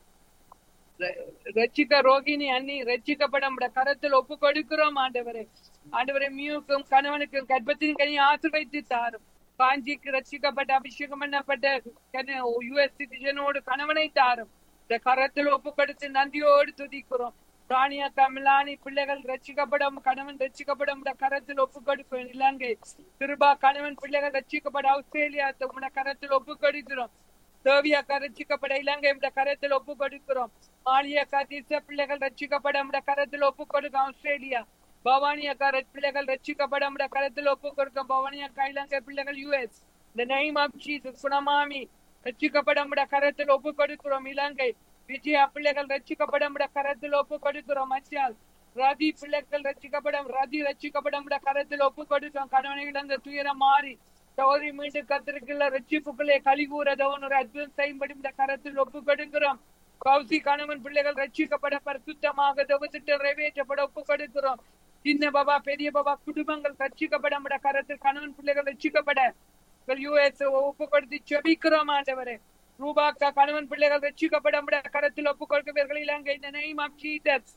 ரட்சிக்க ரோகிணி அண்ணி ரட்சிக்கப்படும் கரத்தில் ஒப்பு கொடுக்கிறோம் ஆண்டவரே ஆண்டவரை மியூக்கும் கணவனுக்கும் கர்ப்பத்தின் கனி ஆசிர்வைத்து தாரும் காஞ்சிக்கு ரட்சிக்கப்பட்ட அபிஷேகம் பண்ணப்பட்ட யுஎஸ் சிட்டிசனோடு கணவனை தாரும் இந்த கரத்தில் ஒப்பு கொடுத்து நந்தியோடு துதிக்கிறோம் ராணியா கமலானி பிள்ளைகள் ரட்சிக்கப்படும் கணவன் ரட்சிக்கப்படும் கரத்தில் ஒப்பு கொடுக்கிறோம் இலங்கை திருபா கணவன் பிள்ளைகள் ரட்சிக்கப்பட ஆஸ்திரேலியா உங்களோட கரத்தில் ஒப்பு கொடுக்கிறோம் தேவியாக்கா ரட்சிக்கப்பட இலங்கை கரத்தில் ஒப்பு கொடுக்கிறோம் மாலியாக்கா திச பிள்ளைகள் ரட்சிக்கப்பட கரத்தில் ஒப்பு கொடுக்க ஆஸ்திரேலியா பவானி அக்கா பிள்ளைகள் ரட்சிக்கப்பட கரத்தில் ஒப்பு கொடுக்க பவானி அக்கா இலங்கை பிள்ளைகள் யுஎஸ் இந்த நெய்ம் ஆஃப் ஜீசஸ் குணமாமி ரட்சிக்கப்பட கரத்தில் ஒப்பு கொடுக்கிறோம் இலங்கை விஜயா பிள்ளைகள் ரட்சிக்கப்படும் கரத்தில் ஒப்பு கொடுக்கிறோம் மச்சால் ரதி பிள்ளைகள் ரட்சிக்கப்படும் ரதி ரட்சிக்கப்படும் கரத்தில் ஒப்பு கொடுக்கிறோம் கணவனை இழந்த துயரம் மாறி சோதரி மீண்டும் கத்திருக்குள்ள ரட்சிப்புக்குள்ளே கலிகூறதவன் ஒரு அற்புதம் செய்யும்படி கரத்தில் ஒப்பு கொடுக்கிறோம் கௌசி கணவன் பிள்ளைகள் ரட்சிக்கப்பட பரிசுத்தமாக தவத்திட்டு நிறைவேற்றப்பட ஒப்பு கொடுக்கிறோம் சின்ன பாபா பெரிய பாபா குடும்பங்கள் ரட்சிக்கப்பட கரத்தில் கணவன் பிள்ளைகள் ரட்சிக்கப்பட யூஎஸ் ஒப்பு கொடுத்து செபிக்கிறோம் ஆண்டவரே ரூபாக்கா கணவன் பிள்ளைகள் ரட்சிக்கப்பட கரத்தில் ஒப்பு கொடுக்கவர்கள் இலங்கை இந்த நெய்ம் ஆஃப் ஜீசஸ்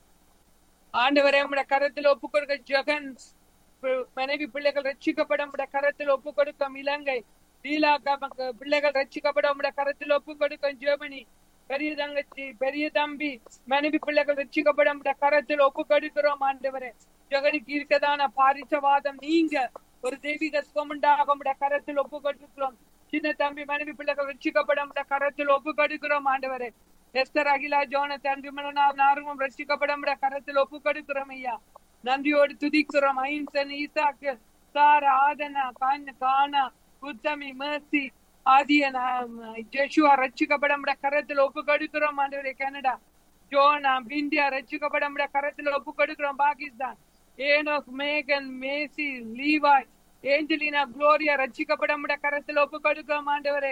ஆண்டவரே உடைய கரத்தில் ஒப்பு கொடுக்க ஜெகன் மனைவி பிள்ளைகள் ரட்சிக்கப்பட கரத்தில் ஒப்பு கொடுக்கும் இலங்கை லீலாக்கா பிள்ளைகள் ரட்சிக்கப்பட கரத்தில் ஒப்பு கொடுக்கும் ஜெர்மனி பெரிய தங்கச்சி பெரிய தம்பி மனைவி பிள்ளைகள் ரட்சிக்கப்பட கரத்தில் ஒப்பு கொடுக்கிறோம் ஆண்டவரே ஜெகனுக்கு இருக்கதான பாரிசவாதம் நீங்க ஒரு தெய்வீக சுகமுண்டாகும் கரத்தில் ஒப்பு கொடுக்கிறோம் சின்ன தம்பி மனைவி பிள்ளைகள் ரட்சிக்கப்படும் கரத்தில் ஒப்பு கொடுக்கிறோம் ஆண்டவரே எஸ்தர் அகிலா ஜோன தம்பி நாருமும் ரட்சிக்கப்படும் கரத்தில் ஒப்பு கொடுக்கிறோம் ஐயா நன்றியோடு துதிக்கிறோம் ஐன்சன் ஈசாக்கு சார் ஆதனா கான கானா உத்தமி மேர்சி ஆதிய ஜெஷுவா ரட்சிக்கப்படும் கரத்தில் ஒப்பு கொடுக்கிறோம் ஆண்டவரே கனடா ஜோனா பிந்தியா ரட்சிக்கப்படும் கரத்தில் ஒப்பு கொடுக்கிறோம் பாகிஸ்தான் ஏனோக் மேகன் மேசி லீவாய் ஏஞ்சலினா குளோரியா ரட்சிக்கப்படும் கரத்தில் ஒப்பு கொடுக்கிறோம் ஆண்டவரே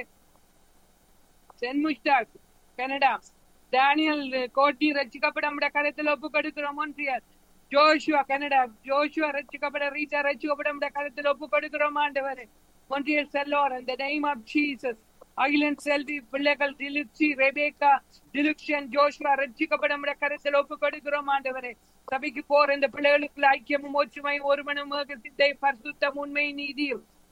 சென் முஸ்டாக் கனடா டேனியல் கோட்டி ரட்சிக்கப்படும் கரத்தில் ஒப்பு கொடுக்கிறோம் மோன்ட்ரியால் ஜோஷுவா கனடா ஜோஷுவா ரட்சிக்கப்பட ரீட்டா ரட்சிக்கப்படும் கரத்தில் ஒப்பு கொடுக்கிறோம் ஆண்டவரே மொன்றியல் செல்லோர் இந்த நெய்ம் ஆஃப் ஜீசஸ் அகிலன் செல்வி பிள்ளைகள் டிலுக்சி ரெபேக்கா டிலுக்ஷன் ஜோஷ்வா ரட்சிக்கப்படும் கரத்தில் ஒப்பு கொடுக்கிறோம் ஆண்டவரே சபைக்கு போற இந்த பிள்ளைகளுக்கு ஐக்கியமும் ஒற்றுமையும் ஒருமனும் சித்தை பரிசுத்தம் உண்மை நீதியும்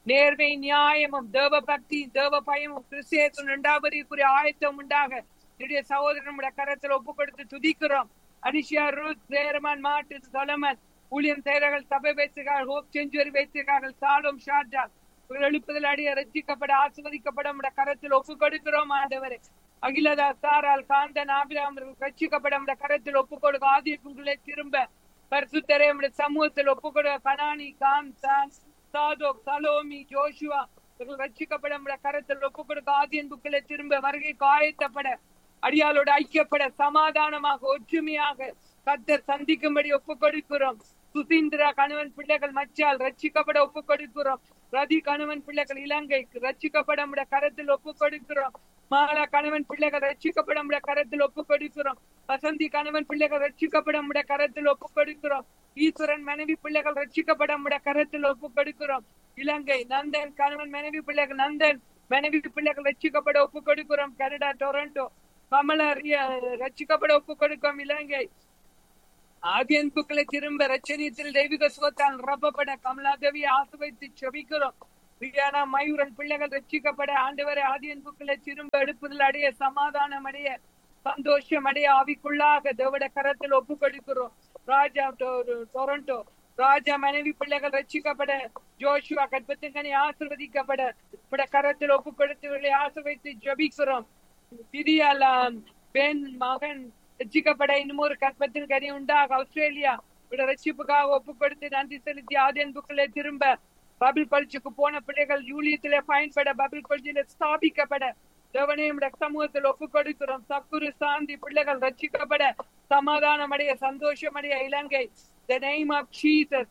நேர்மை நியாயமும் தேவ பக்தி தேவ பயமும் கிறிஸ்தியத்தின் இரண்டாவதுக்குரிய ஆயத்தம் உண்டாக என்னுடைய சகோதரனுடைய கரத்தில் ஒப்பு கொடுத்து துதிக்கிறோம் அனிஷியா ரூத் சேரமான் மாட்டு சொலமன் ஊழியம் செய்கிறார்கள் சபை வைத்திருக்கார்கள் ஹோப் செஞ்சுவரி வைத்திருக்கார்கள் சாலும் ஷார்ஜா இவர்கள் எழுப்புதல் அடைய ரட்சிக்கப்பட ஆசிர்வதிக்கப்பட நம்முடைய கரத்தில் ஒப்பு கொடுக்கிறோம் ஆண்டவரே அகிலதா சாரால் காந்தன் ஆபிராம் ரட்சிக்கப்பட நம்முடைய கரத்தில் ஒப்பு கொடுக்க ஆதியக்குங்களே திரும்ப பரிசுத்தரே நம்முடைய சமூகத்தில் ஒப்பு கொடுக்க கனானி காம் சான் சாதோக் சலோமி ஜோஷுவா இவர்கள் ரட்சிக்கப்பட நம்முடைய கரத்தில் ஒப்பு கொடுக்க ஆதியன் புக்களை திரும்ப வருகை காயத்தப்பட அடியாளோடு ஐக்கியப்பட சமாதானமாக ஒற்றுமையாக கத்தர் சந்திக்கும்படி ஒப்பு கொடுக்கிறோம் சுசீந்திரா கணவன் பிள்ளைகள் மச்சால் ரட்சிக்கப்பட ஒப்பு கொடுக்கிறோம் ரதி கணவன் பிள்ளைகள் இலங்கைக்கு ரட்சிக்கப்பட நம்முடைய கரத்தில் ஒப்பு கொடுக்கிறோம் மாலா கணவன் பிள்ளைகள் ரட்சிக்கப்பட நம்முடைய கரத்தில் ஒப்பு கொடுக்கிறோம் வசந்தி கணவன் பிள்ளைகள் ரட்சிக்கப்பட நம்முடைய கரத்தில் ஒப்பு கொடுக்கிறோம் ஈஸ்வரன் மனைவி பிள்ளைகள் ரட்சிக்கப்பட நம்முடைய கரத்தில் ஒப்பு கொடுக்கிறோம் இலங்கை நந்தன் கணவன் மனைவி பிள்ளைகள் நந்தன் மனைவி பிள்ளைகள் ரட்சிக்கப்பட ஒப்பு கொடுக்கிறோம் கனடா டொரண்டோ கமலா ரட்சிக்கப்பட ஒப்பு கொடுக்கும் இலங்கை ஆதி அன்புக்களை திரும்ப ரச்சனியத்தில் தெய்வீக சுகத்தால் ரப்பப்பட கமலாதேவி ஆசிர்வதித்து செபிக்கிறோம் ரியானா மயூரன் பிள்ளைகள் ரட்சிக்கப்பட ஆண்டவரை ஆதி அன்புக்களை திரும்ப எடுப்பதில் அடைய சமாதானம் அடைய சந்தோஷம் அடைய ஆவிக்குள்ளாக தேவட கரத்தில் ஒப்பு கொடுக்கிறோம் ராஜா டொரண்டோ ராஜா மனைவி பிள்ளைகள் ரட்சிக்கப்பட ஜோஷுவா கற்பத்திங்கனி ஆசிர்வதிக்கப்பட இப்பட கரத்தில் ஒப்பு கொடுத்தவர்களை ஆசிர்வதித்து ஜபிக்கிறோம் திரியால பெண் மகன் ரட்சிக்கப்பட இன்னும் ஒரு கற்பத்தின் கனி உண்டாக ஆஸ்திரேலியா இவட ரட்சிப்புக்காக ஒப்பு கொடுத்து நன்றி செலுத்தி ஆதி அன்புக்களை திரும்ப பபிள் பல்ச்சுக்கு போன பிள்ளைகள் யூலியத்திலே பயன்பட பபிள் பல்ச்சில ஸ்தாபிக்கப்பட தேவனையும் சமூகத்தில் ஒப்பு கொடுக்கிறோம் சக்குரு சாந்தி பிள்ளைகள் ரட்சிக்கப்பட சமாதானம் அடைய சந்தோஷம் அடைய Ilangai the name of Jesus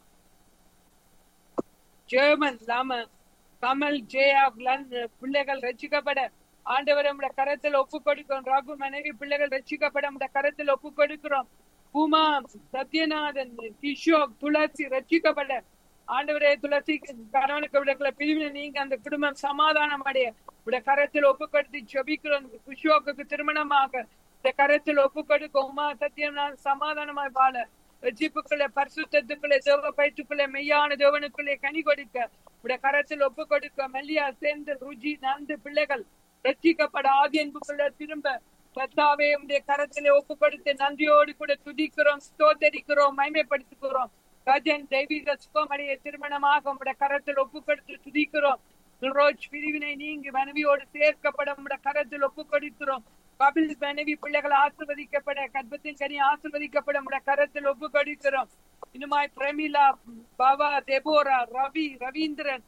ஜெர்மன் லாம கமல் ஜே ஆஃப் பிள்ளைகள் ரட்சிக்கப்பட ஆண்டவர் நம்முடைய கரத்தில் ஒப்பு கொடுக்கிறோம் ராகு மனைவி பிள்ளைகள் ரட்சிக்கப்பட நம்முடைய கரத்தில் ஒப்பு கொடுக்கிறோம் உமா சத்யநாதன் கிஷோக் துளசி ரட்சிக்கப்பட ஆண்டவரே துளசி கணவனுக்கு விடக்கல பிரிவினை நீங்க அந்த குடும்பம் சமாதானம் அடைய உடைய கரத்தில் ஒப்பு கொடுத்து ஜபிக்கிறோம் குஷோக்கு திருமணமாக இந்த கரத்தில் ஒப்பு கொடுக்க உமா சத்தியம் சமாதானமாய் வாழ ரட்சிப்புக்குள்ளே பரிசுத்தத்துக்குள்ளே தேவ பயிற்றுக்குள்ளே மெய்யான தேவனுக்குள்ளே கனி கொடுக்க உடைய கரத்தில் ஒப்பு கொடுக்க மெல்லியா சேர்ந்து ருஜி நந்து பிள்ளைகள் ரட்சிக்கப்பட ஆதி அன்புக்குள்ள திரும்ப கத்தாவே உடைய கரத்திலே ஒப்பு கொடுத்து நன்றியோடு கூட துதிக்கிறோம் ஸ்தோத்தரிக்கிறோம் மைமைப்படுத்துகிறோம் கஜன் தெய்வீக சுகமடைய திருமணமாக உடைய கரத்தில் ஒப்பு கொடுத்து துதிக்கிறோம் ரோஜ் பிரிவினை நீங்கி மனைவியோடு சேர்க்கப்பட உடைய கரத்தில் ஒப்பு கொடுக்கிறோம் கபில் மனைவி பிள்ளைகள் ஆசிர்வதிக்கப்பட கர்ப்பத்தின் கனி ஆசிர்வதிக்கப்பட உடைய கரத்தில் ஒப்பு கொடுக்கிறோம் இன்னுமாய் பிரமிளா பவா தெபோரா ரவி ரவீந்திரன்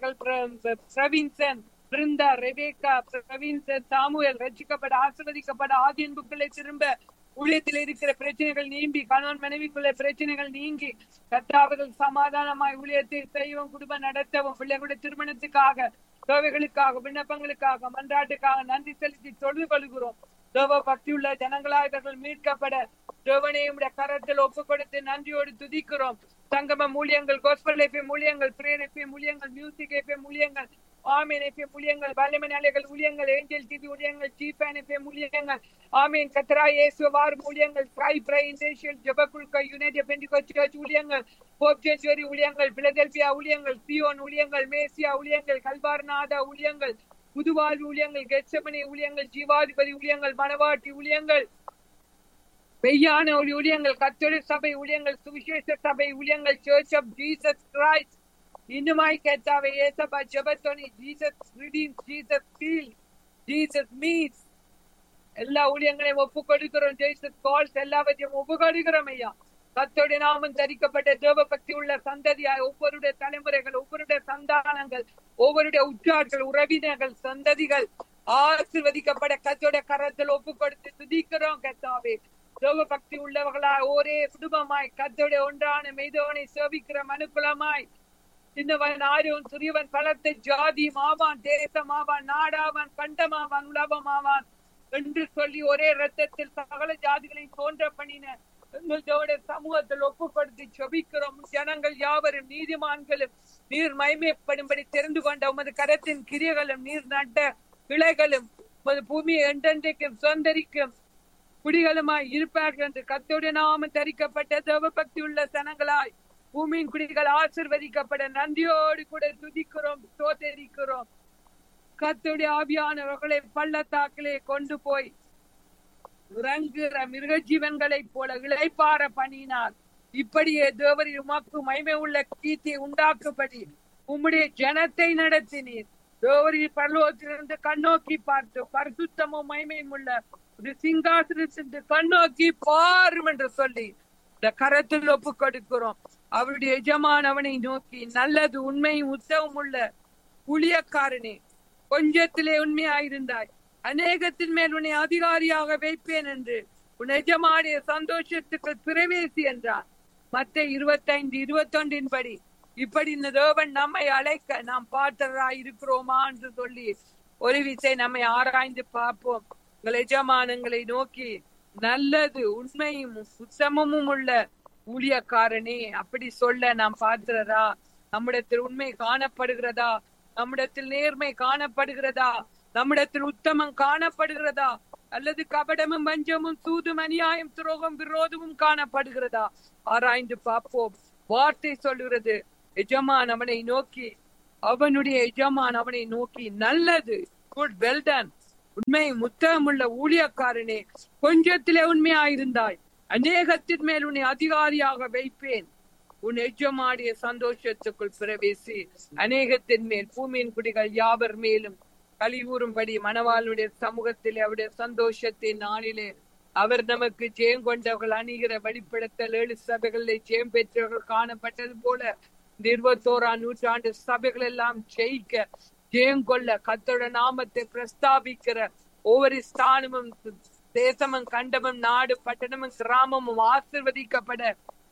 பிரவீன்சன் பிருந்தா ரெபேக்கா பிரவீன் சாமுவேல் ரட்சிக்கப்பட ஆசிர்வதிக்கப்பட ஆதி அன்புக்களை திரும்ப ஊழியத்தில் இருக்கிற பிரச்சனைகள் நீங்கி கணவன் மனைவிக்குள்ள பிரச்சனைகள் நீங்கி கத்தாவர்கள் சமாதானமாய் ஊழியத்தை செய்யவும் குடும்பம் நடத்தவும் பிள்ளைகளுடைய திருமணத்துக்காக தேவைகளுக்காக விண்ணப்பங்களுக்காக மன்றாட்டுக்காக நன்றி செலுத்தி தொழுது கொள்கிறோம் தேவ பக்தியுள்ள ஜனங்களாக இவர்கள் மீட்கப்பட தேவனையும் கரத்தில் ஒப்பு கொடுத்து நன்றியோடு துதிக்கிறோம் சங்கம ஊழியங்கள் கோஸ்பல் எஃப்எம் ஊழியங்கள் பிரேர் எஃப்எம் ஊழியங்கள் மியூசிக் எஃப்எம் ஊழியங்கள் ஆமீன் எஃப்எம் ஊழியங்கள் வல்லமன் அலைகள் ஊழியங்கள் ஏஞ்சல் டிவி ஊழியங்கள் சீஃபேன் எஃப்எம் ஊழியங்கள் ஆமீன் கத்ரா இயேசுவார் ஊழியங்கள் ட்ரை பிரை இண்டேஷியல் ஜபகுல்கா யுனைடெட் பெண்டிகோஸ்ட் சர்ச் ஊழியங்கள் போப் ஜென்சுவரி ஊழியங்கள் பிலதெல்பியா ஊழியங்கள் சியோன் ஊழியங்கள் மேசியா ஊழியங்கள் கல்பார்நாதா ஊழியங்கள் புதுவாழ்வு ஊழியங்கள் கெச்சமனி ஊழியங்கள் ஜீவாதிபதி ஊழியங்கள் மணவாட்டி ஊழியங்கள் மெய்யான ஊழியங்கள் கத்தோலிக் சபை ஊழியங்கள் சுவிசேஷ சபை ஊழியங்கள் சர்ச் ஆஃப் ஜீசஸ் கிரைஸ்ட் இன்னுமாய் கேட்டாவே ஏசப்பா ஜெபத்தோனி Jesus redeem Jesus feel Jesus meets எல்லா ஊழியங்களையும் ஒப்பு கொடுக்கிறோம் ஜெய்சஸ் கால்ஸ் எல்லாவற்றையும் ஒப்பு கொடுக்கிறோம் ஐயா கத்தோடைய நாமம் தரிக்கப்பட்ட தேவ பக்தி உள்ள சந்ததியாய் ஒவ்வொருடைய தலைமுறைகள் ஒவ்வொருடைய சந்தானங்கள் ஒவ்வொருடைய உற்றார்கள் உறவினர்கள் சந்ததிகள் ஆசிர்வதிக்கப்பட கத்தோடைய கரத்தில் ஒப்பு கொடுத்து துதிக்கிறோம் கத்தாவே தேவ பக்தி உள்ளவர்களா ஒரே குடும்பமாய் கத்தோடைய ஒன்றான மெய்தவனை சேவிக்கிற மனுக்குலமாய் சின்னவன் ஆரியவன் சிறியவன் பலத்தை ஜாதி மாவான் தேசமாவான் நாடாவான் கண்டமாவான் உலகமாவான் என்று சொல்லி ஒரே ரத்தத்தில் சகல ஜாதிகளையும் தோன்ற பண்ணின எங்களோட சமூகத்தில் ஒப்புப்படுத்தி செபிக்கிறோம் ஜனங்கள் யாவரும் நீதிமான்களும் நீர் மயமைப்படும்படி தெரிந்து கொண்ட உமது கரத்தின் கிரியைகளும் நீர் நட்ட கிளைகளும் உமது பூமியை என்றென்றைக்கும் சுதந்திரிக்கும் குடிகளுமாய் இருப்பார்கள் என்று கத்தோடைய நாம தரிக்கப்பட்ட தேவ பக்தி உள்ள சனங்களாய் பூமியின் குடிகள் ஆசிர்வதிக்கப்பட நன்றியோடு கூட துதிக்கிறோம் சோதரிக்கிறோம் கத்துடைய ஆவியானவர்களை பள்ளத்தாக்கிலே கொண்டு போய் இறங்குகிற மிருக ஜீவன்களைப் போல இளைப்பார பண்ணினார் இப்படியே தேவரின் உமக்கு மகிமை உள்ள கீர்த்தியை உண்டாக்கும்படி உம்முடைய ஜனத்தை நடத்தினீர் தேவரின் பரலோகத்திலிருந்து கண்ணோக்கி பார்த்து பரிசுத்தமும் மகிமையும் உள்ள ஒரு சிங்காசனத்திலிருந்து கண்ணோக்கி பாரும் என்று சொல்லி இந்த கரத்தில் ஒப்பு கொடுக்கிறோம் அவருடைய எஜமானவனை நோக்கி நல்லது உண்மையும் உத்தவம் உள்ள ஊழியக்காரனே கொஞ்சத்திலே உண்மையாயிருந்தாய் அநேகத்தின் மேல் உன்னை அதிகாரியாக வைப்பேன் என்று உன் எஜமானிய சந்தோஷத்துக்கு பிரவேசி என்றார் மத்த இருபத்தைந்து இருபத்தொன்றின் படி இப்படி இந்த தேவன் நம்மை அழைக்க நாம் பார்த்தராய் இருக்கிறோமா என்று சொல்லி ஒரு விசை நம்மை ஆராய்ந்து பார்ப்போம் உங்கள் எஜமானங்களை நோக்கி நல்லது உண்மையும் உத்தமமும் உள்ள ஊழியக்காரனே அப்படி சொல்ல நாம் பார்க்கிறதா நம்மிடத்தில் உண்மை காணப்படுகிறதா நம்மிடத்தில் நேர்மை காணப்படுகிறதா நம்மிடத்தில் உத்தமம் காணப்படுகிறதா அல்லது கபடமும் வஞ்சமும் சூதும் அநியாயம் துரோகம் விரோதமும் காணப்படுகிறதா ஆராய்ந்து பார்ப்போம் வார்த்தை சொல்லுகிறது எஜமான் அவனை நோக்கி அவனுடைய எஜமான் அவனை நோக்கி நல்லது குட் வெல் டன் உண்மை முத்தமுள்ள ஊழியக்காரனே கொஞ்சத்திலே உண்மையாயிருந்தாய் அநேகத்தின் மேல் உன்னை அதிகாரியாக வைப்பேன் உன் எஜமாடிய சந்தோஷத்துக்குள் பிரவேசி அநேகத்தின் மேல் பூமியின் குடிகள் யாவர் மேலும் கலிகூறும்படி மணவாளுடைய சமூகத்தில் அவருடைய சந்தோஷத்தின் நாளிலே அவர் நமக்கு ஜெயம் கொண்டவர்கள் அணிகிற வெளிப்படுத்தல் ஏழு சபைகளில் ஜெயம் பெற்றவர்கள் காணப்பட்டது போல இந்த இருபத்தோராம் நூற்றாண்டு சபைகள் எல்லாம் ஜெயிக்க ஜெயம் கொள்ள கத்தோட நாமத்தை பிரஸ்தாபிக்கிற ஒவ்வொரு ஸ்தானமும் தேசமும் கண்டமும் நாடு பட்டணமும் கிராமமும் ஆசிர்வதிக்கப்பட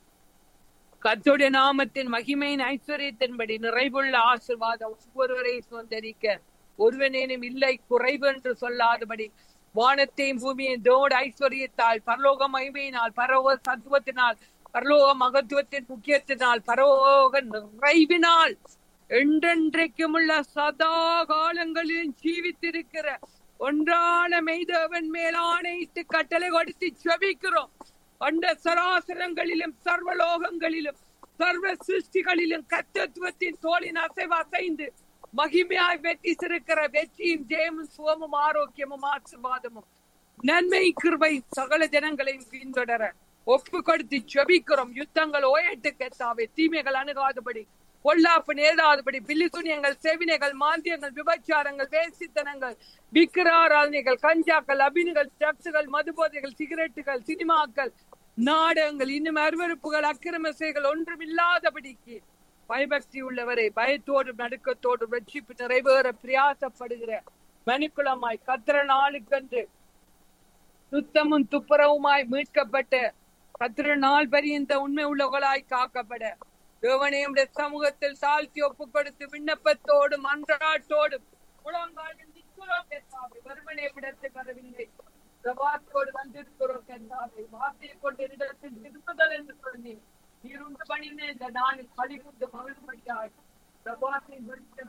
கத்தோடைய நாமத்தின் மகிமையின் ஐஸ்வர்யத்தின்படி நிறைவுள்ள ஆசிர்வாதம் ஒவ்வொருவரை சுதந்திரிக்க ஒருவனேனும் இல்லை குறைவு என்று சொல்லாதபடி வானத்தையும் பூமியின் தோடு ஐஸ்வர்யத்தால் பரலோக மகிமையினால் பரலோக சத்துவத்தினால் பரலோக மகத்துவத்தின் முக்கியத்தினால் பரலோக நிறைவினால் என்றென்றைக்கும் உள்ள சதா காலங்களிலும் ஜீவித்திருக்கிற ஒன்றான மெய்தவன் மேல் ஆணையிட்டு கட்டளை கொடுத்து செபிக்கிறோம் அண்ட சராசரங்களிலும் சர்வலோகங்களிலும் சர்வ சிருஷ்டிகளிலும் கத்தத்துவத்தின் தோளின் அசைவு அசைந்து மகிமையாய் வெற்றி சிறுக்கிற வெற்றியும் ஜெயமும் சுகமும் ஆரோக்கியமும் ஆசிர்வாதமும் நன்மை கிருபை சகல ஜனங்களையும் பின்தொடர ஒப்பு கொடுத்து செபிக்கிறோம் யுத்தங்கள் ஓயட்டு கெத்தாவே தீமைகள் அணுகாதபடி பொல்லாப்பு நேராதபடி பில்லி துணியங்கள் செவினைகள் மாந்தியங்கள் விபச்சாரங்கள் வேசித்தனங்கள் விக்கிராராதனைகள் கஞ்சாக்கள் அபினிகள் ட்ரக்ஸுகள் மதுபோதைகள் சிகரெட்டுகள் சினிமாக்கள் நாடகங்கள் இன்னும் அருவறுப்புகள் அக்கிரமசைகள் ஒன்றும் இல்லாதபடிக்கு பயபக்தி உள்ளவரை பயத்தோடும் நடுக்கத்தோடும் ரட்சிப்பு நிறைவேற பிரயாசப்படுகிற மணிக்குளமாய் கத்திர நாளுக்கென்று சுத்தமும் துப்புரவுமாய் மீட்கப்பட்ட கத்திர நாள் பரியந்த உண்மை உள்ளவர்களாய் காக்கப்பட தேவனையுடைய சமூகத்தில் தாழ்த்தி ஒப்பு கொடுத்து விண்ணப்பத்தோடும் அன்றாட்டோடும் முழங்காலில் நிற்கிறோம் கர்த்தாவே வருமனே விடத்தை வரவில்லை வார்த்தையோடு வந்திருக்கிறோம் கர்த்தாவே வார்த்தையை கொண்டு இடத்தில் திருப்புதல் என்று சொன்னேன் நீர் உண்டு பண்ணின இந்த நாளில் கழிவுண்டு மகிழ்படியாய் பிரபாத்தை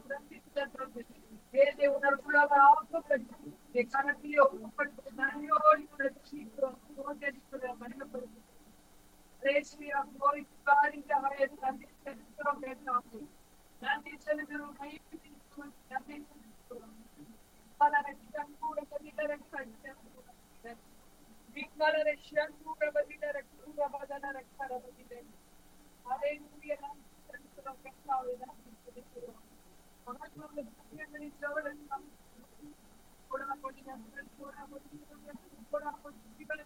வேதை உணர்வுள்ளவ ஆக்கப்பட்டு கணக்கிலே ஒப்புப்படுத்தி நன்றியோடு கூட சீக்கிரம் சோதரிக்கிறோம் மனிதப்படுத்தி ரேஷ்மியா போய் காரிங்க வயது நன்றி செலுத்துகிறோம் கேட்டாங்க நன்றி செலுத்துகிறோம் நன்றி செலுத்துகிறோம் பல ரட்சம் கூட பதிலர கட்சம் விக்னர ரஷ்யன் கூட பதிலர கூட பதன ரக்கர பதிலே அதே கூடிய நன்றி செலுத்துகிறோம் கேட்டாவே நன்றி செலுத்துகிறோம் மகாத்மாவுடைய புண்ணியங்களின் செவடன் கூட கொடி நன்றி கூட கொடி கூட கொடி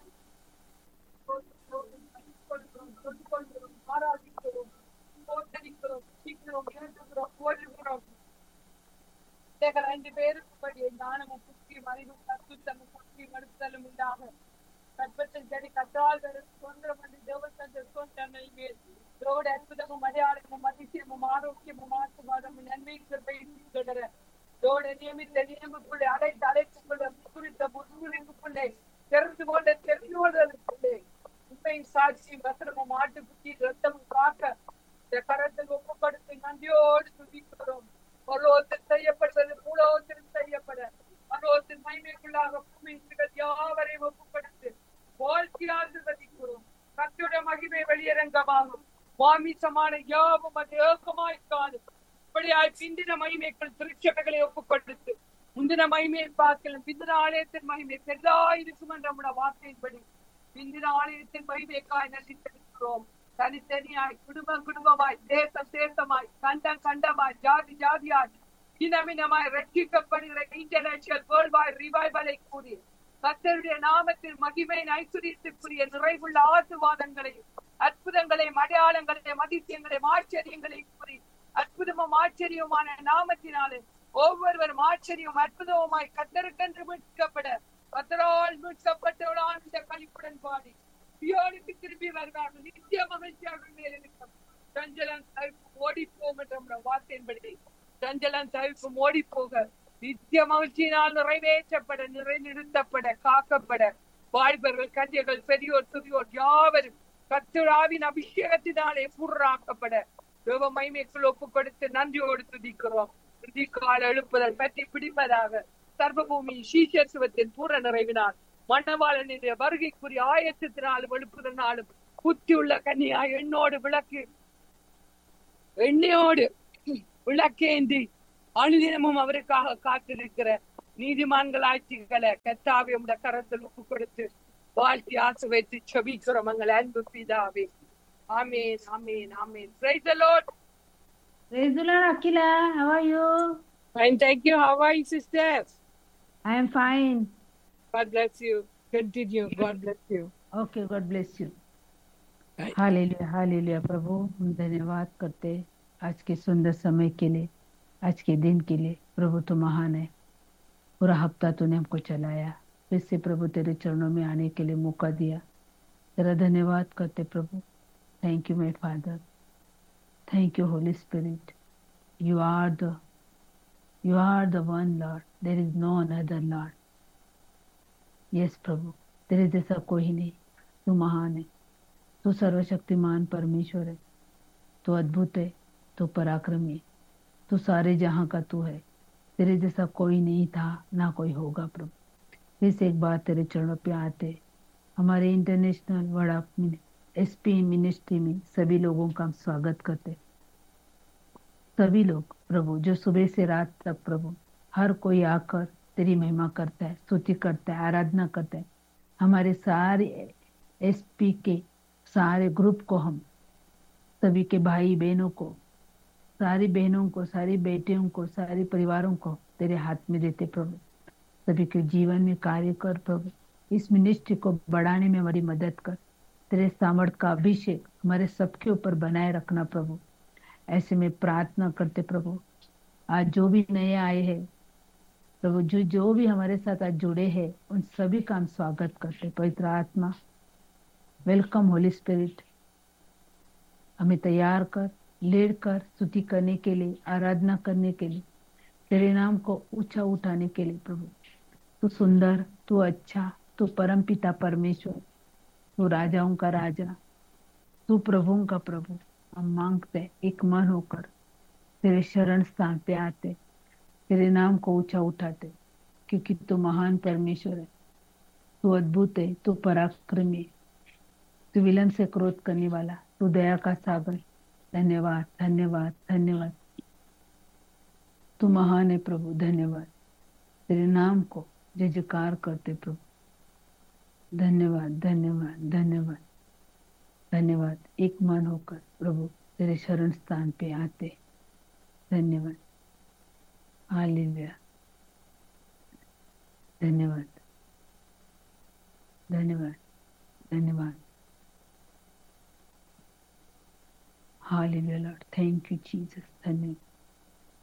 ஆராதிக்கிறோம் போட்டடிக்கிறோம் சீக்கிரம் இறங்குகிறோம் போடுகிறோம் ரெண்டு பேருக்கு ஞானமும் புத்தியும் அறிவும் கத்துத்தமும் புத்தியும் அடுத்தலும் இல்லாம கற்பத்தில் செடி கத்தால் சொந்தம் வந்து தேவத்தந்த சொந்தங்கள் மேல் ரோடு அற்புதமும் அடையாளமும் அதிசயமும் ஆரோக்கியமும் ஆசுவாதமும் நன்மை கிருப்பை தொடர ரோடு நியமித்த நியமிப்புள்ளே அடைத்து அழைப்புக்குள்ளே குறித்த முன்னுரிமைக்குள்ளே தெரிந்து கொண்ட தெரிந்து கொள்வதற்குள்ளே உண்மை சாட்சி வசனமும் மாட்டு குத்தி ரத்தமும் காக்க இந்த கரத்தில் ஒப்புப்படுத்தி நன்றியோடு துதிக்கிறோம் பரலோகத்தில் செய்யப்படுவது பூலோகத்தில் செய்யப்பட பரலோகத்தின் மகிமைக்குள்ளாக பூமிகள் யாவரையும் ஒப்புப்படுத்து வாழ்க்கை ஆசிர்வதிக்கிறோம் கத்துடைய மகிமை வெளியரங்கமாகும் மாமிசமான யாவும் அது ஏக்கமாய் காணும் இப்படியாய் பிந்தின மகிமைகள் திருச்சபைகளை ஒப்புக் கொடுத்து முந்தின மகிமையை பார்க்கலாம் பிந்தின ஆலயத்தின் மகிமை பெரிதா இருக்கும் என்ற நம்முடைய வார்த்தையின்படி பிந்தின ஆலயத்தின் மகிமைக்காய் நன்றி செலுத்துகிறோம் தனித்தனியாய் குடும்பம் குடும்பமாய் தேசம் தேசமாய் கண்டம் கண்டமாய் ஜாதி ஜாதியாய் இனமினமாய் ரட்சிக்கப்படுகிற இன்டர்நேஷனல் வேர்ல்ட் வைட் ரிவைவலை கூறி கத்தருடைய நாமத்தில் மகிமையின் ஐஸ்வர்யத்திற்குரிய நிறைவுள்ள ஆசுவாதங்களையும் அற்புதங்களையும் அடையாளங்களையும் அதிசயங்களையும் ஆச்சரியங்களையும் கூறி அற்புதமும் ஆச்சரியமான நாமத்தினாலே ஒவ்வொருவரும் ஆச்சரியம் அற்புதமுமாய் கத்தருக்கென்று மீட்கப்பட கத்தரால் மீட்கப்பட்டவளான இந்த கழிப்புடன் பாடி சியோனுக்கு திரும்பி வருவார்கள் நித்திய மகிழ்ச்சியாக மேல் இருக்கும் சஞ்சலன் தவிர்ப்பு ஓடி போகும் என்ற நம்முடைய வார்த்தையின்படி சஞ்சலன் தவிர்ப்பு ஓடி போக நித்திய மகிழ்ச்சியினால் நிறைவேற்றப்பட நிறைநிறுத்தப்பட காக்கப்பட வாலிபர்கள் கன்னியர்கள் பெரியோர் சிறியோர் யாவரும் கத்துராவின் அபிஷேகத்தினாலே புறாக்கப்பட தேவ மைமைக்குள் ஒப்பு கொடுத்து நன்றியோடு துதிக்கிறோம் துதிக்கால எழுப்புதல் பற்றி பிடிப்பதாக சர்வபூமி சீசத்துவத்தின் பூர நிறைவினால் மன்னவாளனுடைய வருகைக்குரிய ஆயத்தத்தினாலும் எழுப்புதனாலும் புத்தியுள்ள கன்னியா எண்ணோடு விளக்கு எண்ணெயோடு விளக்கேந்தி அனுதினமும் அவருக்காக காத்திருக்கிற நீதிமான்கள் ஆட்சிகளை கத்தாவே உடைய கரத்தில் ஒப்பு கொடுத்து வாழ்த்தி ஆசை வைத்து செபிக்கிறோம் எங்கள் அன்பு பிதாவே ஆமேன் ஆமேன் ஆமேன் praise the Lord Praise the Lord, Akila. How are you? fine thank you how are you sister I am fine. god bless you continue god bless you Okay, God bless you. Right. Hallelujah hallelujah प्रभु हम धन्यवाद करते हैं आज के सुंदर समय के लिए आज के दिन के लिए प्रभु तो महान है पूरा हफ्ता तूने हमको चलाया फिर से प्रभु तेरे चरणों में आने के लिए मौका दिया तेरा धन्यवाद करते प्रभु thank you my father thank you holy spirit you are the you are the one lord there is no another lord yes प्रभु तेरे जैसा कोई नहीं तू महान है तू सर्वशक्तिमान परमेश्वर है तू अद्भुत है तू पराक्रमी है तू सारे जहां का तू है तेरे जैसा कोई नहीं था ना कोई होगा प्रभु फिर से एक बार तेरे चरणों पे आते हमारे इंटरनेशनल वड़ा एस पी मिनिस्ट्री में सभी लोगों का हम स्वागत करते सभी लोग प्रभु जो सुबह से रात तक प्रभु हर कोई आकर तेरी महिमा करता है स्तुति करता है आराधना करता है हमारे सारे एसपी के सारे ग्रुप को हम सभी के भाई बहनों को सारी बहनों को सारी बेटियों को सारे परिवारों को तेरे हाथ में देते प्रभु सभी के जीवन में कार्य कर प्रभु इस मिनिस्ट्री को बढ़ाने में हमारी मदद कर तेरे सामर्थ का अभिषेक हमारे सबके ऊपर बनाए रखना प्रभु ऐसे में प्रार्थना करते प्रभु आज जो भी नए आए हैं प्रभु जो जो भी हमारे साथ आज जुड़े हैं उन सभी का हम स्वागत करते पवित्र आत्मा वेलकम होली स्पिरिट हमें तैयार कर लेड कर स्तुति करने के लिए आराधना करने के लिए तेरे नाम को ऊंचा उठाने के लिए प्रभु तू सुंदर तू अच्छा तू परम पिता परमेश्वर तू राजाओं का राजा तू प्रभुओं का प्रभु हम मांगते एक मन होकर तेरे शरण स्थान पे आते तेरे नाम को ऊंचा उठाते क्योंकि तू महान परमेश्वर है तू अद्भुत है तू पराक्रमी है तू विलंब से क्रोध करने वाला तू दया का सागर धन्यवाद धन्यवाद धन्यवाद तू महान है प्रभु धन्यवाद तेरे नाम को जय जयकार करते प्रभु धन्यवाद धन्यवाद धन्यवाद धन्यवाद एक मन होकर प्रभु तेरे शरण स्थान पे आते धन्यवाद हालेलुया धन्यवाद धन्यवाद धन्यवाद hallelujah Lord thank you Jesus धन्यवाद